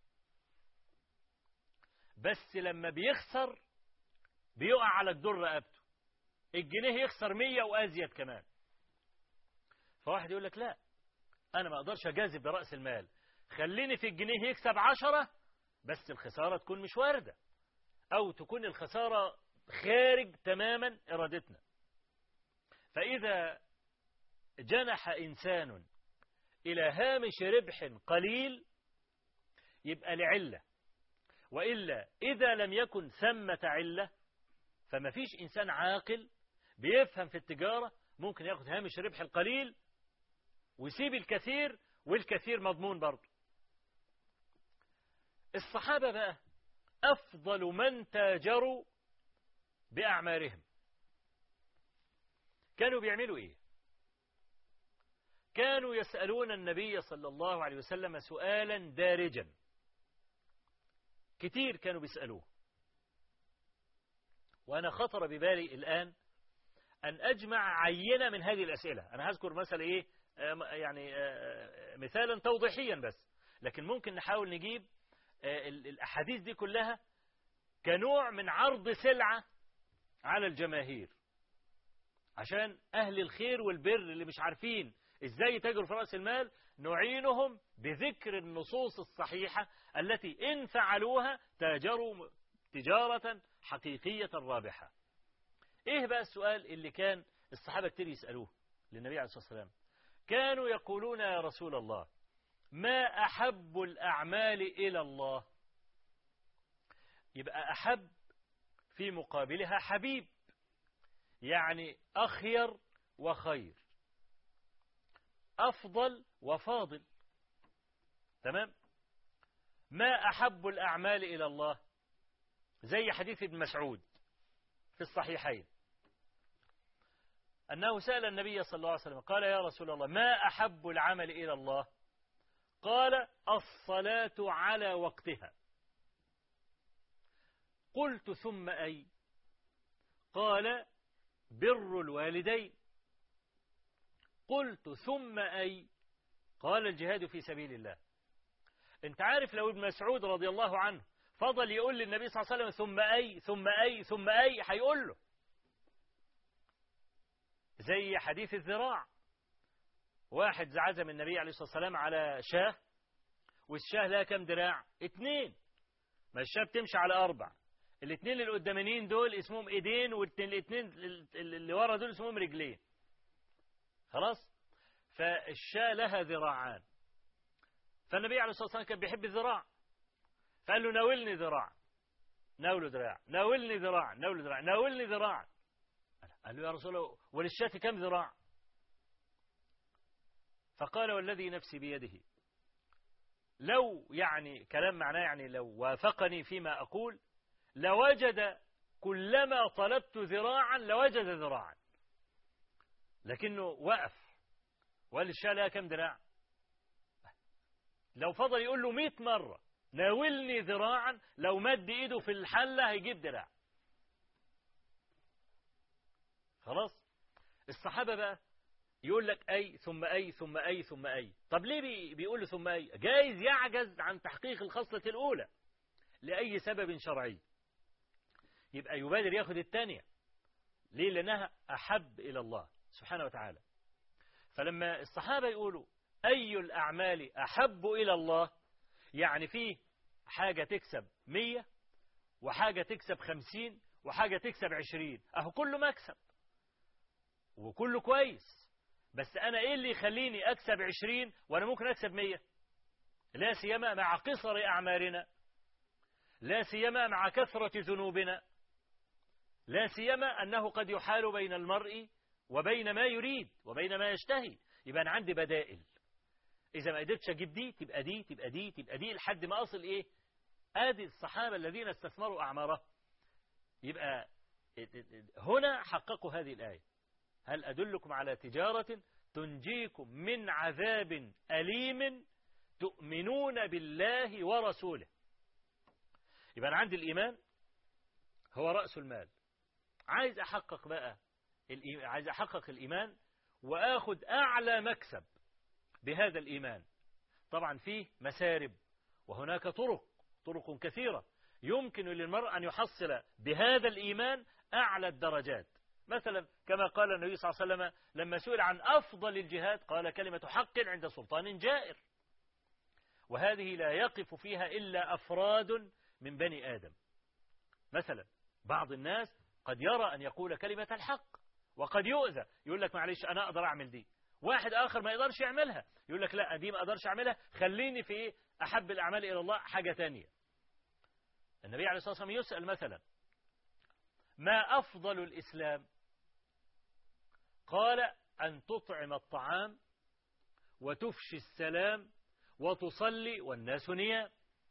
بس لما بيخسر بيقع على الدر رقبته الجنيه يخسر مية وأزيد كمان فواحد يقول لك لا أنا ما أقدرش أجازف برأس المال خليني في الجنيه يكسب عشرة بس الخسارة تكون مش واردة أو تكون الخسارة خارج تماما إرادتنا فإذا جنح إنسان إلى هامش ربح قليل يبقى لعلة وإلا إذا لم يكن ثمة علة فما فيش إنسان عاقل بيفهم في التجارة ممكن ياخد هامش ربح القليل ويسيب الكثير والكثير مضمون برضه الصحابة بقى أفضل من تاجروا بأعمارهم كانوا بيعملوا إيه كانوا يسألون النبي صلى الله عليه وسلم سؤالا دارجا كتير كانوا بيسألوه وأنا خطر ببالي الآن أن أجمع عينة من هذه الأسئلة أنا هذكر مثلا إيه آه، يعني آه، مثالا توضيحيا بس لكن ممكن نحاول نجيب آه، ال- الأحاديث دي كلها كنوع من عرض سلعة على الجماهير عشان أهل الخير والبر اللي مش عارفين إزاي يتاجروا في رأس المال نعينهم بذكر النصوص الصحيحة التي إن فعلوها تاجروا تجارة حقيقية رابحة إيه بقى السؤال اللي كان الصحابة كتير يسألوه للنبي عليه الصلاة والسلام كانوا يقولون يا رسول الله ما أحب الأعمال إلى الله يبقى أحب في مقابلها حبيب يعني أخير وخير أفضل وفاضل تمام ما أحب الأعمال إلى الله زي حديث ابن مسعود في الصحيحين أنه سأل النبي صلى الله عليه وسلم قال يا رسول الله ما أحب العمل إلى الله قال الصلاة على وقتها قلت ثم أي قال بر الوالدين قلت ثم أي قال الجهاد في سبيل الله انت عارف لو ابن مسعود رضي الله عنه فضل يقول للنبي صلى الله عليه وسلم ثم أي ثم أي ثم أي هيقول له زي حديث الذراع واحد عزم النبي عليه الصلاة والسلام على شاه والشاه لها كم دراع اتنين ما الشاه بتمشي على أربع الاثنين اللي قدامانيين دول اسمهم ايدين والاثنين اللي ورا دول اسمهم رجلين خلاص فالشاة لها ذراعان فالنبي عليه الصلاة والسلام كان بيحب الذراع فقال له ناولني ذراع ناوله ذراع ناولني ذراع ناوله ذراع ناولني ذراع قال له يا رسول الله وللشاة كم ذراع فقال والذي نفسي بيده لو يعني كلام معناه يعني لو وافقني فيما أقول لوجد كلما طلبت ذراعا لوجد ذراعا لكنه وقف وقال الشاة لها كم ذراع لو فضل يقول له مئة مرة ناولني ذراعا لو مد ايده في الحلة هيجيب ذراع خلاص الصحابة بقى يقول لك أي ثم أي ثم أي ثم أي طب ليه بي بيقول له ثم أي جايز يعجز عن تحقيق الخصلة الأولى لأي سبب شرعي يبقى يبادر ياخد الثانية ليه لأنها أحب إلى الله سبحانه وتعالى فلما الصحابة يقولوا أي الأعمال أحب إلى الله يعني فيه حاجة تكسب مية وحاجة تكسب خمسين وحاجة تكسب عشرين أهو كله مكسب وكله كويس بس أنا إيه اللي يخليني أكسب عشرين وأنا ممكن أكسب مية لا سيما مع قصر أعمارنا لا سيما مع كثرة ذنوبنا لا سيما أنه قد يحال بين المرء وبين ما يريد وبين ما يشتهي يبقى أنا عندي بدائل إذا ما قدرتش أجيب دي تبقى دي تبقى دي تبقى دي لحد ما أصل إيه آدي الصحابة الذين استثمروا أعمارهم يبقى هنا حققوا هذه الآية هل أدلكم على تجارة تنجيكم من عذاب أليم تؤمنون بالله ورسوله يبقى أنا عندي الإيمان هو رأس المال عايز أحقق بقى عايز أحقق الإيمان وآخد أعلى مكسب بهذا الإيمان طبعا فيه مسارب وهناك طرق طرق كثيرة يمكن للمرء أن يحصل بهذا الإيمان أعلى الدرجات مثلا كما قال النبي صلى الله عليه وسلم لما سئل عن أفضل الجهاد قال كلمة حق عند سلطان جائر وهذه لا يقف فيها إلا أفراد من بني آدم مثلا بعض الناس قد يرى أن يقول كلمة الحق وقد يؤذى يقول لك معلش أنا أقدر أعمل دي واحد آخر ما يقدرش يعملها يقول لك لا دي ما أقدرش أعملها خليني في إيه أحب الأعمال إلى الله حاجة تانية النبي عليه الصلاة والسلام يسأل مثلا ما أفضل الإسلام قال أن تطعم الطعام وتفشي السلام وتصلي والناس نيام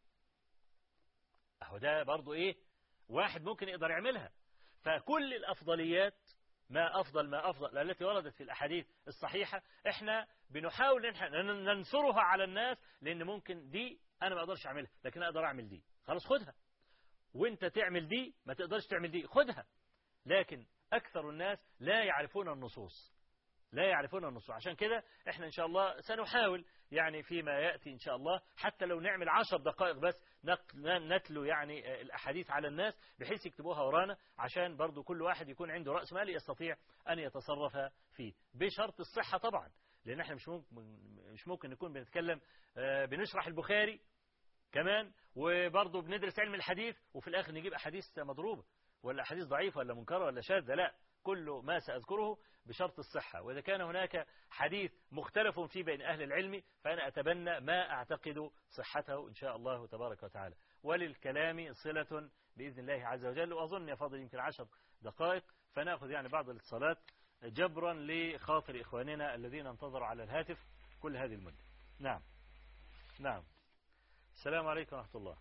أهو ده برضو إيه واحد ممكن يقدر يعملها فكل الأفضليات ما أفضل ما أفضل التي وردت في الأحاديث الصحيحة إحنا بنحاول ننصرها على الناس لأن ممكن دي أنا ما أقدرش أعملها لكن أقدر أعمل دي خلاص خدها وانت تعمل دي ما تقدرش تعمل دي خدها لكن أكثر الناس لا يعرفون النصوص لا يعرفون النصوص عشان كده احنا ان شاء الله سنحاول يعني فيما يأتي ان شاء الله حتى لو نعمل عشر دقائق بس نتلو يعني الاحاديث على الناس بحيث يكتبوها ورانا عشان برضو كل واحد يكون عنده رأس مال يستطيع ان يتصرف فيه بشرط الصحة طبعا لان احنا مش ممكن مش ممكن نكون بنتكلم بنشرح البخاري كمان وبرضه بندرس علم الحديث وفي الاخر نجيب احاديث مضروبه ولا أحاديث ضعيفة ولا منكرة ولا شاذة لا كل ما سأذكره بشرط الصحة وإذا كان هناك حديث مختلف فيه بين أهل العلم فأنا أتبنى ما أعتقد صحته إن شاء الله تبارك وتعالى وللكلام صلة بإذن الله عز وجل وأظن يا فاضل يمكن عشر دقائق فنأخذ يعني بعض الاتصالات جبرا لخاطر إخواننا الذين انتظروا على الهاتف كل هذه المدة نعم نعم السلام عليكم ورحمة الله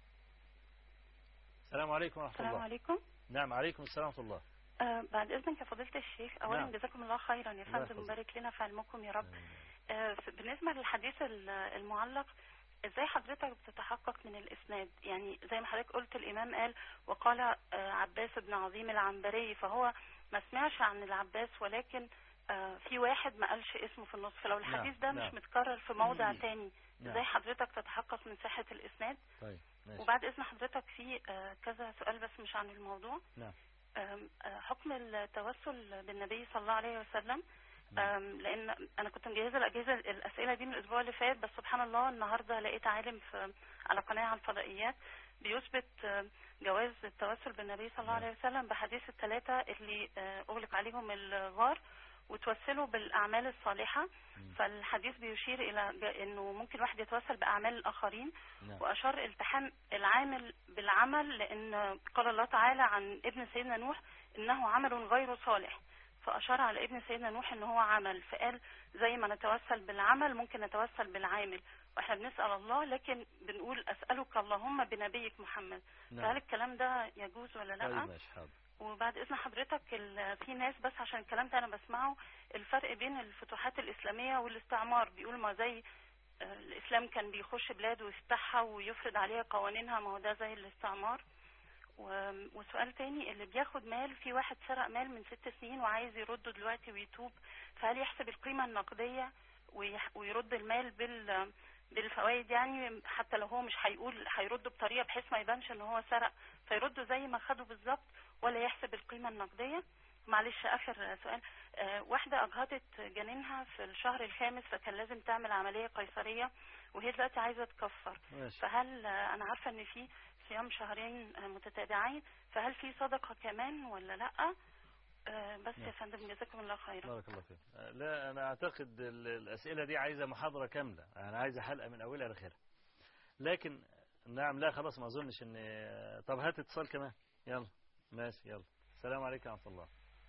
السلام عليكم ورحمة السلام الله عليكم نعم عليكم السلام ورحمة الله آه بعد إذنك يا فضيلة الشيخ أولا نعم. جزاكم الله خيرا يا الله فندم يحفظك. مبارك لنا في علمكم يا رب آه ف- بالنسبة للحديث ال- المعلق ازاي حضرتك بتتحقق من الاسناد يعني زي ما حضرتك قلت الامام قال وقال آه عباس بن عظيم العنبري فهو ما سمعش عن العباس ولكن آه في واحد ما قالش اسمه في النص فلو الحديث ده نعم. مش متكرر في موضع مم. تاني نعم. ازاي حضرتك تتحقق من صحة الاسناد طيب ماشي وبعد اذن حضرتك في آه كذا سؤال بس مش عن الموضوع نعم آم، آه، حكم التوسل بالنبي صلى الله عليه وسلم نعم. آم، لان انا كنت مجهزه الاجهزه الاسئله دي من الاسبوع اللي فات بس سبحان الله النهارده لقيت عالم في على قناه على الفضائيات بيثبت آم، جواز التوسل بالنبي صلى الله نعم. عليه وسلم بحديث الثلاثه اللي آه، اغلق عليهم الغار وتوسلوا بالأعمال الصالحة فالحديث بيشير إلى ج- إنه ممكن واحد يتوسل بأعمال الآخرين نعم وأشار التحام العامل بالعمل لأن قال الله تعالى عن ابن سيدنا نوح إنه عمل غير صالح فأشار على ابن سيدنا نوح إن هو عمل فقال زي ما نتوسل بالعمل ممكن نتوسل بالعامل واحنا بنسأل الله لكن بنقول أسألك اللهم بنبيك محمد فهل نعم الكلام ده يجوز ولا لا؟ طيب ماشي حاضر وبعد اذن حضرتك ال- في ناس بس عشان الكلام ده انا بسمعه الفرق بين الفتوحات الاسلاميه والاستعمار بيقول ما زي آه، الاسلام كان بيخش بلاد ويفتحها ويفرض عليها قوانينها ما هو ده زي الاستعمار و- وسؤال تاني اللي بياخد مال في واحد سرق مال من ست سنين وعايز يرده دلوقتي ويتوب فهل يحسب القيمه النقديه ويح- ويرد المال بال بالفوائد يعني حتى لو هو مش هيقول هيرده بطريقه بحيث ما يبانش ان هو سرق فيرده زي ما خده بالظبط ولا يحسب القيمة النقدية معلش آخر سؤال آه، واحدة أجهضت جنينها في الشهر الخامس فكان لازم تعمل عملية قيصرية وهي دلوقتي عايزة تكفر ماشي فهل آه، أنا عارفة إن في صيام شهرين آه، متتابعين فهل في صدقة كمان ولا لأ آه، بس يا نعم. فندم جزاكم الله خيرا بارك الله فيك لا أنا أعتقد ال- الأسئلة دي عايزة محاضرة كاملة أنا عايزة حلقة من أولها لآخرها لكن نعم لا خلاص ما أظنش إن طب هات اتصال كمان يلا ماشي يلا السلام عليكم ورحمة الله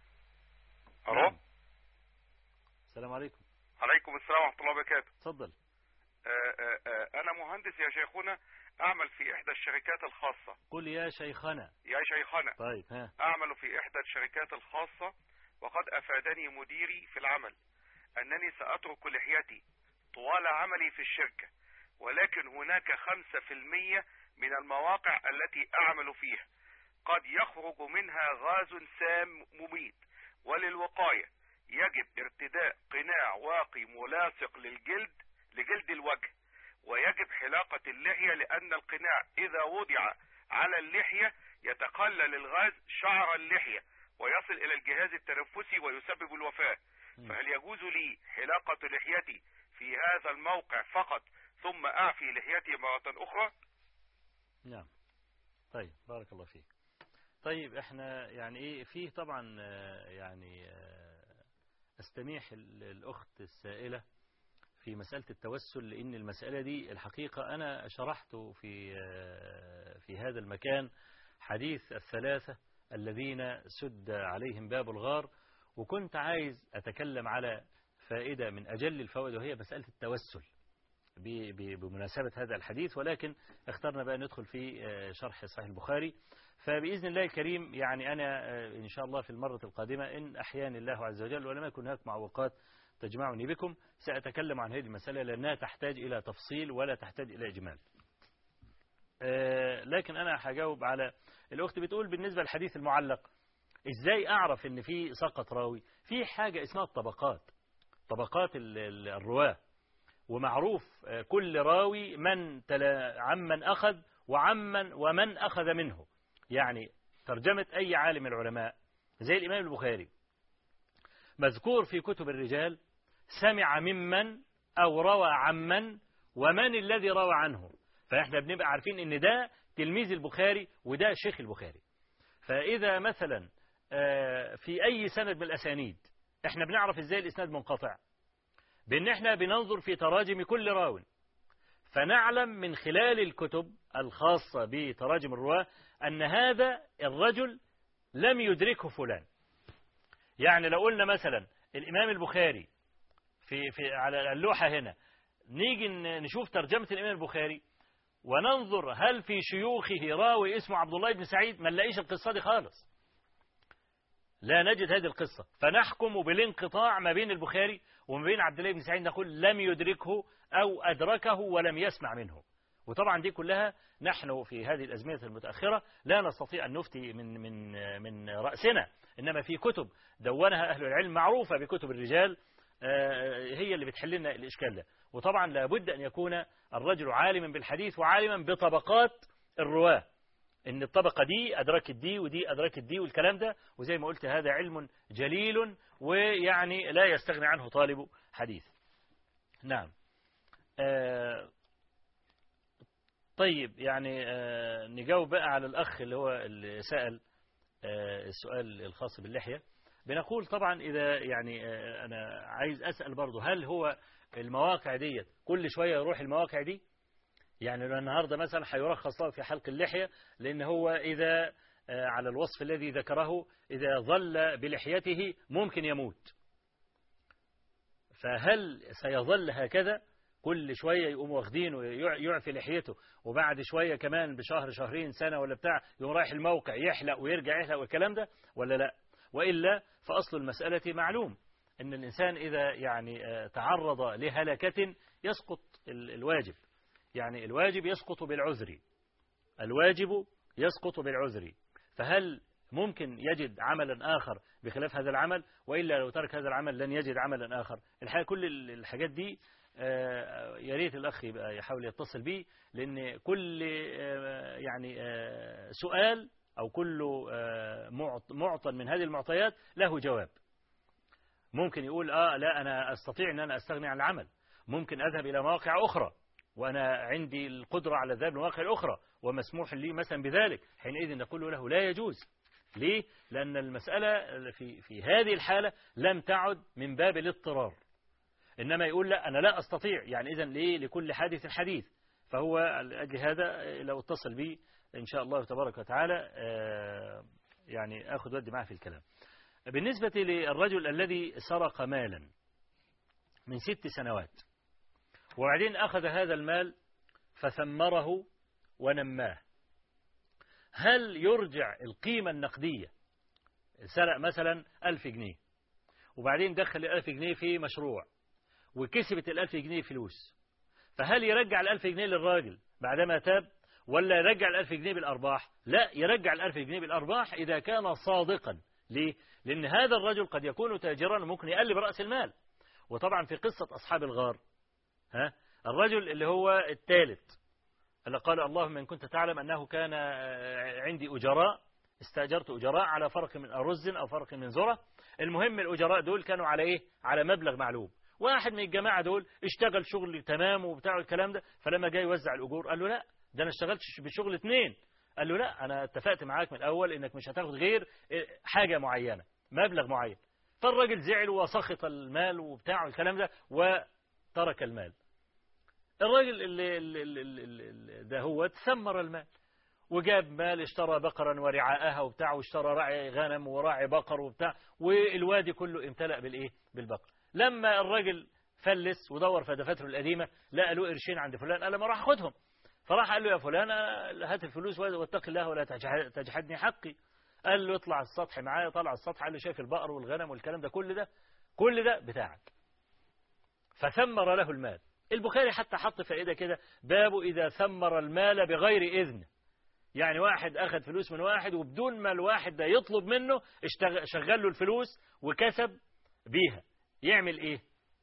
الو نعم. السلام عليكم عليكم السلام ورحمه الله وبركاته اتفضل آه، آه، آه، انا مهندس يا شيخنا اعمل في احدى الشركات الخاصه قل يا شيخنا يا شيخنا طيب ها اعمل في احدى الشركات الخاصه وقد افادني مديري في العمل انني ساترك لحيتي طوال عملي في الشركه ولكن هناك خمسة في المية من المواقع التي اعمل فيها قد يخرج منها غاز سام مميت وللوقاية يجب ارتداء قناع واقي ملاصق للجلد لجلد الوجه ويجب حلاقة اللحية لأن القناع إذا وضع على اللحية يتقلل الغاز شعر اللحية ويصل إلى الجهاز التنفسي ويسبب الوفاة مم. فهل يجوز لي حلاقة لحيتي في هذا الموقع فقط ثم أعفي لحيتي مرة أخرى نعم طيب بارك الله فيك طيب احنا يعني ايه فيه طبعا آه، يعني آه، استميح ال- الاخت السائلة في مسألة التوسل لان المسألة دي الحقيقة انا شرحت في آه، في هذا المكان حديث الثلاثة الذين سد عليهم باب الغار وكنت عايز اتكلم على فائدة من اجل الفوائد وهي مسألة التوسل ب- ب- بمناسبة هذا الحديث ولكن اخترنا بقى ندخل في آه، شرح صحيح البخاري فبإذن الله الكريم يعني أنا آه، إن شاء الله في المرة القادمة إن أحياني الله عز وجل ولم يكن هناك معوقات تجمعني بكم سأتكلم عن هذه المسألة لأنها تحتاج إلى تفصيل ولا تحتاج إلى إجمال آه، لكن أنا هجاوب على الأخت بتقول بالنسبة للحديث المعلق إزاي أعرف إن في سقط راوي في حاجة اسمها الطبقات طبقات ال- ال- الرواة ومعروف آه، كل راوي من تلا عمن أخذ وعمن ومن أخذ منه يعني ترجمة أي عالم من العلماء زي الإمام البخاري مذكور في كتب الرجال سمع ممن أو روى عمن ومن الذي روى عنه فإحنا بنبقى عارفين إن ده تلميذ البخاري وده شيخ البخاري فإذا مثلا آه، في أي سند من الأسانيد إحنا بنعرف إزاي الإسناد منقطع بأن إحنا بننظر في تراجم كل راو فنعلم من خلال الكتب الخاصة بتراجم الرواة أن هذا الرجل لم يدركه فلان يعني لو قلنا مثلا الإمام البخاري في, في على اللوحة هنا نيجي ن- نشوف ترجمة الإمام البخاري وننظر هل في شيوخه راوي اسمه عبد الله بن سعيد ما نلاقيش القصة دي خالص لا نجد هذه القصة فنحكم بالانقطاع ما بين البخاري وما بين عبد الله بن سعيد نقول لم يدركه أو أدركه ولم يسمع منه وطبعا دي كلها نحن في هذه الأزمنة المتأخرة لا نستطيع أن نفتي من من من رأسنا إنما في كتب دونها أهل العلم معروفة بكتب الرجال آه، هي اللي بتحل لنا الإشكال ده وطبعا لابد أن يكون الرجل عالما بالحديث وعالما بطبقات الرواة ان الطبقة دي أدركت دي ودي أدركت دي والكلام ده وزي ما قلت هذا علم جليل ويعني لا يستغني عنه طالب حديث نعم آه طيب يعني آه نجاوب بقى على الأخ اللي هو اللي سأل آه السؤال الخاص باللحية بنقول طبعا إذا يعني آه، أنا عايز أسأل برضه هل هو المواقع ديت كل شوية يروح المواقع دي يعني لو النهاردة مثلا هيرخص له في حلق اللحية لأن هو إذا آه، على الوصف الذي ذكره إذا ظل بلحيته ممكن يموت فهل سيظل هكذا كل شوية يقوم واخدينه ويعفي لحيته وبعد شوية كمان بشهر شهرين سنة ولا بتاع يقوم رايح الموقع يحلق ويرجع يحلق والكلام ده ولا لا وإلا فأصل المسألة معلوم أن الإنسان إذا يعني آه، تعرض لهلكة يسقط ال- الواجب يعني الواجب يسقط بالعذر الواجب يسقط بالعذر فهل ممكن يجد عملا آخر بخلاف هذا العمل وإلا لو ترك هذا العمل لن يجد عملا آخر الحقيقة كل ال- الحاجات دي آه، يا ريت الأخ يبقى يحاول يتصل بيه لأن كل آه، يعني آه، سؤال أو كل آه، معط- معطى من هذه المعطيات له جواب ممكن يقول آه لا أنا أستطيع أن أنا أستغني عن العمل ممكن أذهب إلى مواقع أخرى وأنا عندي القدرة على الذهاب لمواقع الأخرى ومسموح لي مثلا بذلك حينئذ نقول له لا يجوز ليه؟ لأن المسألة في, في هذه الحالة لم تعد من باب الاضطرار إنما يقول لا أنا لا أستطيع يعني إذا ليه لكل حادث حديث فهو لأجل هذا لو اتصل بي إن شاء الله تبارك وتعالى آه، يعني أخذ ودي معه في الكلام بالنسبة للرجل الذي سرق مالا من ست سنوات وبعدين أخذ هذا المال فثمره ونماه هل يرجع القيمة النقدية سرق مثلا ألف جنيه وبعدين دخل الألف جنيه في مشروع وكسبت الألف جنيه فلوس فهل يرجع الألف جنيه للراجل بعدما تاب ولا يرجع الألف جنيه بالأرباح لا يرجع الألف جنيه بالأرباح إذا كان صادقا ليه لأن هذا الرجل قد يكون تاجرا وممكن يقلب رأس المال وطبعا في قصة أصحاب الغار ها الرجل اللي هو الثالث اللي قال اللهم إن كنت تعلم أنه كان آه، عندي أجراء استأجرت أجراء على فرق من أرز أو فرق من ذرة المهم الأجراء دول كانوا على إيه على مبلغ معلوم واحد من الجماعة دول اشتغل شغل تمام وبتاع الكلام ده فلما جاي يوزع الأجور قال له لا ده أنا اشتغلت بشغل اتنين قال له لا أنا اتفقت معاك من الأول إنك مش هتاخد غير حاجة معينة مبلغ معين فالراجل زعل وسخط المال وبتاع الكلام ده وترك المال الراجل اللي, اللي, اللي, اللي, اللي ده هو ثمر المال وجاب مال اشترى بقرا ورعاءها وبتاع واشترى راعي غنم وراعي بقر وبتاع والوادي كله امتلأ بالايه بالبقر لما الراجل فلس ودور في دفاتره القديمه لقى له قرشين عند فلان قال ما راح خدهم فراح قال له يا فلان هات الفلوس واتق الله ولا تجحدني حقي قال له اطلع السطح معايا طلع السطح قال له شايف البقر والغنم والكلام ده كل ده كل ده بتاعك فثمر له المال البخاري حتى حط فائدة كده باب إذا ثمر المال بغير إذن يعني واحد أخذ فلوس من واحد وبدون ما الواحد ده يطلب منه اشتغل شغل له الفلوس وكسب بيها يعمل إيه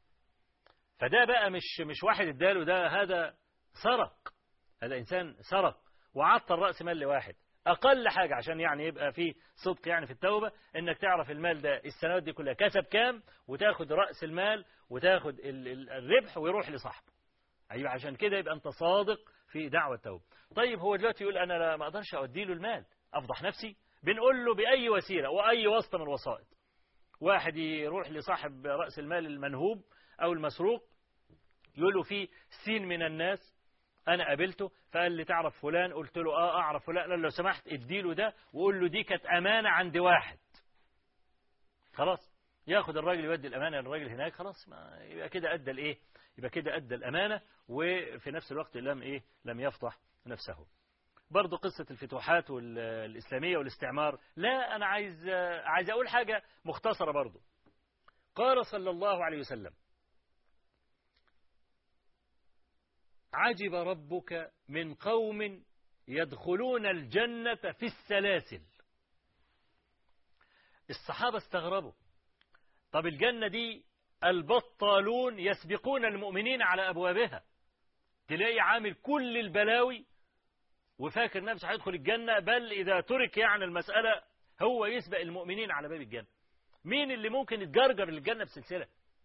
فده بقى مش مش واحد اداله ده هذا سرق هذا إنسان سرق وعطل رأس مال لواحد أقل حاجة عشان يعني يبقى في صدق يعني في التوبة إنك تعرف المال ده السنوات دي كلها كسب كام وتاخد رأس المال وتاخد الربح ويروح لصاحبه أيوة عشان كده يبقى أنت صادق في دعوة التوبة طيب هو دلوقتي يقول أنا لا ما أقدرش أودي له المال أفضح نفسي بنقول له بأي وسيلة وأي واسطة من الوسائط واحد يروح لصاحب رأس المال المنهوب أو المسروق يقول له في سين من الناس انا قابلته فقال لي تعرف فلان قلت له اه اعرف فلان قال لو سمحت اديله ده وقول له دي كانت امانه عند واحد خلاص ياخد الراجل يودي الامانه للراجل هناك خلاص ما يبقى كده ادى الايه يبقى كده ادى الامانه وفي نفس الوقت لم ايه لم يفضح نفسه برضه قصة الفتوحات الإسلامية والاستعمار لا أنا عايز عايز أقول حاجة مختصرة برضه قال صلى الله عليه وسلم عجب ربك من قوم يدخلون الجنة في السلاسل الصحابة استغربوا طب الجنة دي البطالون يسبقون المؤمنين على أبوابها تلاقي عامل كل البلاوي وفاكر نفسه هيدخل الجنة بل إذا ترك يعني المسألة هو يسبق المؤمنين على باب الجنة مين اللي ممكن يتجرجر للجنة بسلسلة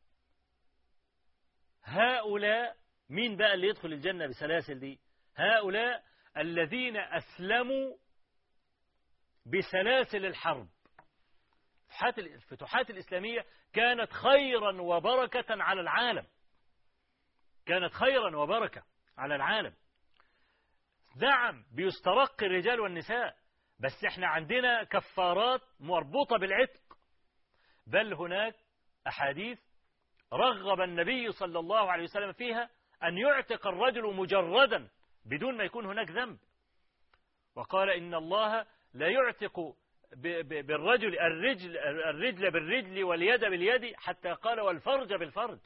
هؤلاء مين بقى اللي يدخل الجنة بسلاسل دي هؤلاء الذين أسلموا بسلاسل الحرب الفتوحات الفتوحات الإسلامية كانت خيرا وبركة على العالم كانت خيرا وبركة على العالم نعم بيسترق الرجال والنساء بس احنا عندنا كفارات مربوطة بالعتق بل هناك أحاديث رغب النبي صلى الله عليه وسلم فيها أن يعتق الرجل مجردا بدون ما يكون هناك ذنب وقال إن الله لا يعتق ب- ب- بالرجل الرجل الرجل بالرجل واليد باليد حتى قال والفرج بالفرج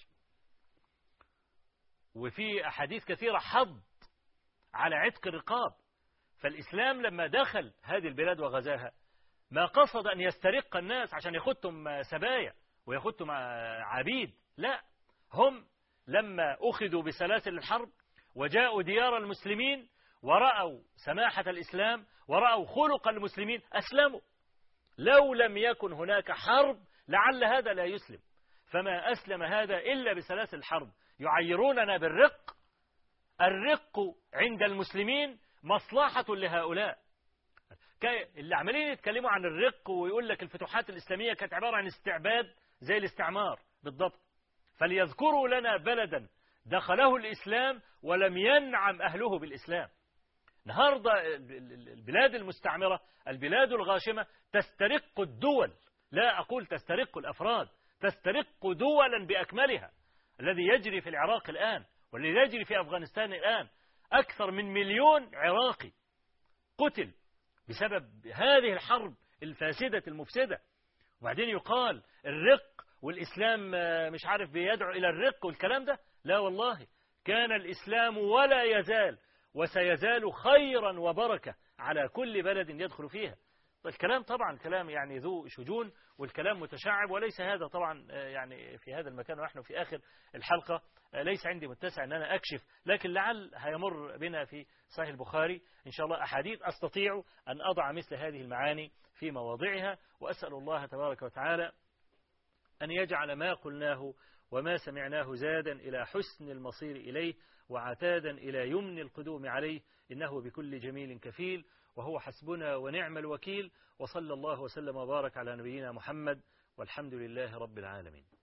وفي أحاديث كثيرة حض على عتق الرقاب فالإسلام لما دخل هذه البلاد وغزاها ما قصد أن يسترق الناس عشان ياخدهم سبايا وياخدهم عبيد لا هم لما أخذوا بسلاسل الحرب وجاءوا ديار المسلمين ورأوا سماحة الإسلام ورأوا خلق المسلمين أسلموا لو لم يكن هناك حرب لعل هذا لا يسلم فما أسلم هذا إلا بسلاسل الحرب يعيروننا بالرق الرق عند المسلمين مصلحة لهؤلاء كا- اللي عمالين يتكلموا عن الرق ويقول لك الفتوحات الإسلامية كانت عبارة عن استعباد زي الاستعمار بالضبط فليذكروا لنا بلدا دخله الإسلام ولم ينعم أهله بالإسلام النهاردة ال- ال- البلاد المستعمرة البلاد الغاشمة تسترق الدول لا أقول تسترق الأفراد تسترق دولا بأكملها الذي يجري في العراق الآن والذي يجري في أفغانستان الآن أكثر من مليون عراقي قتل بسبب هذه الحرب الفاسدة المفسدة وبعدين يقال الرق والإسلام آه، مش عارف بيدعو إلى الرق والكلام ده لا والله كان الإسلام ولا يزال وسيزال خيرا وبركة على كل بلد يدخل فيها الكلام طبعا كلام يعني ذو شجون والكلام متشعب وليس هذا طبعا آه، يعني في هذا المكان ونحن في آخر الحلقة آه، ليس عندي متسع أن أنا أكشف لكن لعل هيمر بنا في صحيح البخاري إن شاء الله أحاديث أستطيع أن أضع مثل هذه المعاني في مواضعها وأسأل الله تبارك وتعالى أن يجعل ما قلناه وما سمعناه زادا إلى حسن المصير إليه وعتادا إلى يمن القدوم عليه إنه بكل جميل كفيل وهو حسبنا ونعم الوكيل وصلى الله وسلم وبارك على نبينا محمد والحمد لله رب العالمين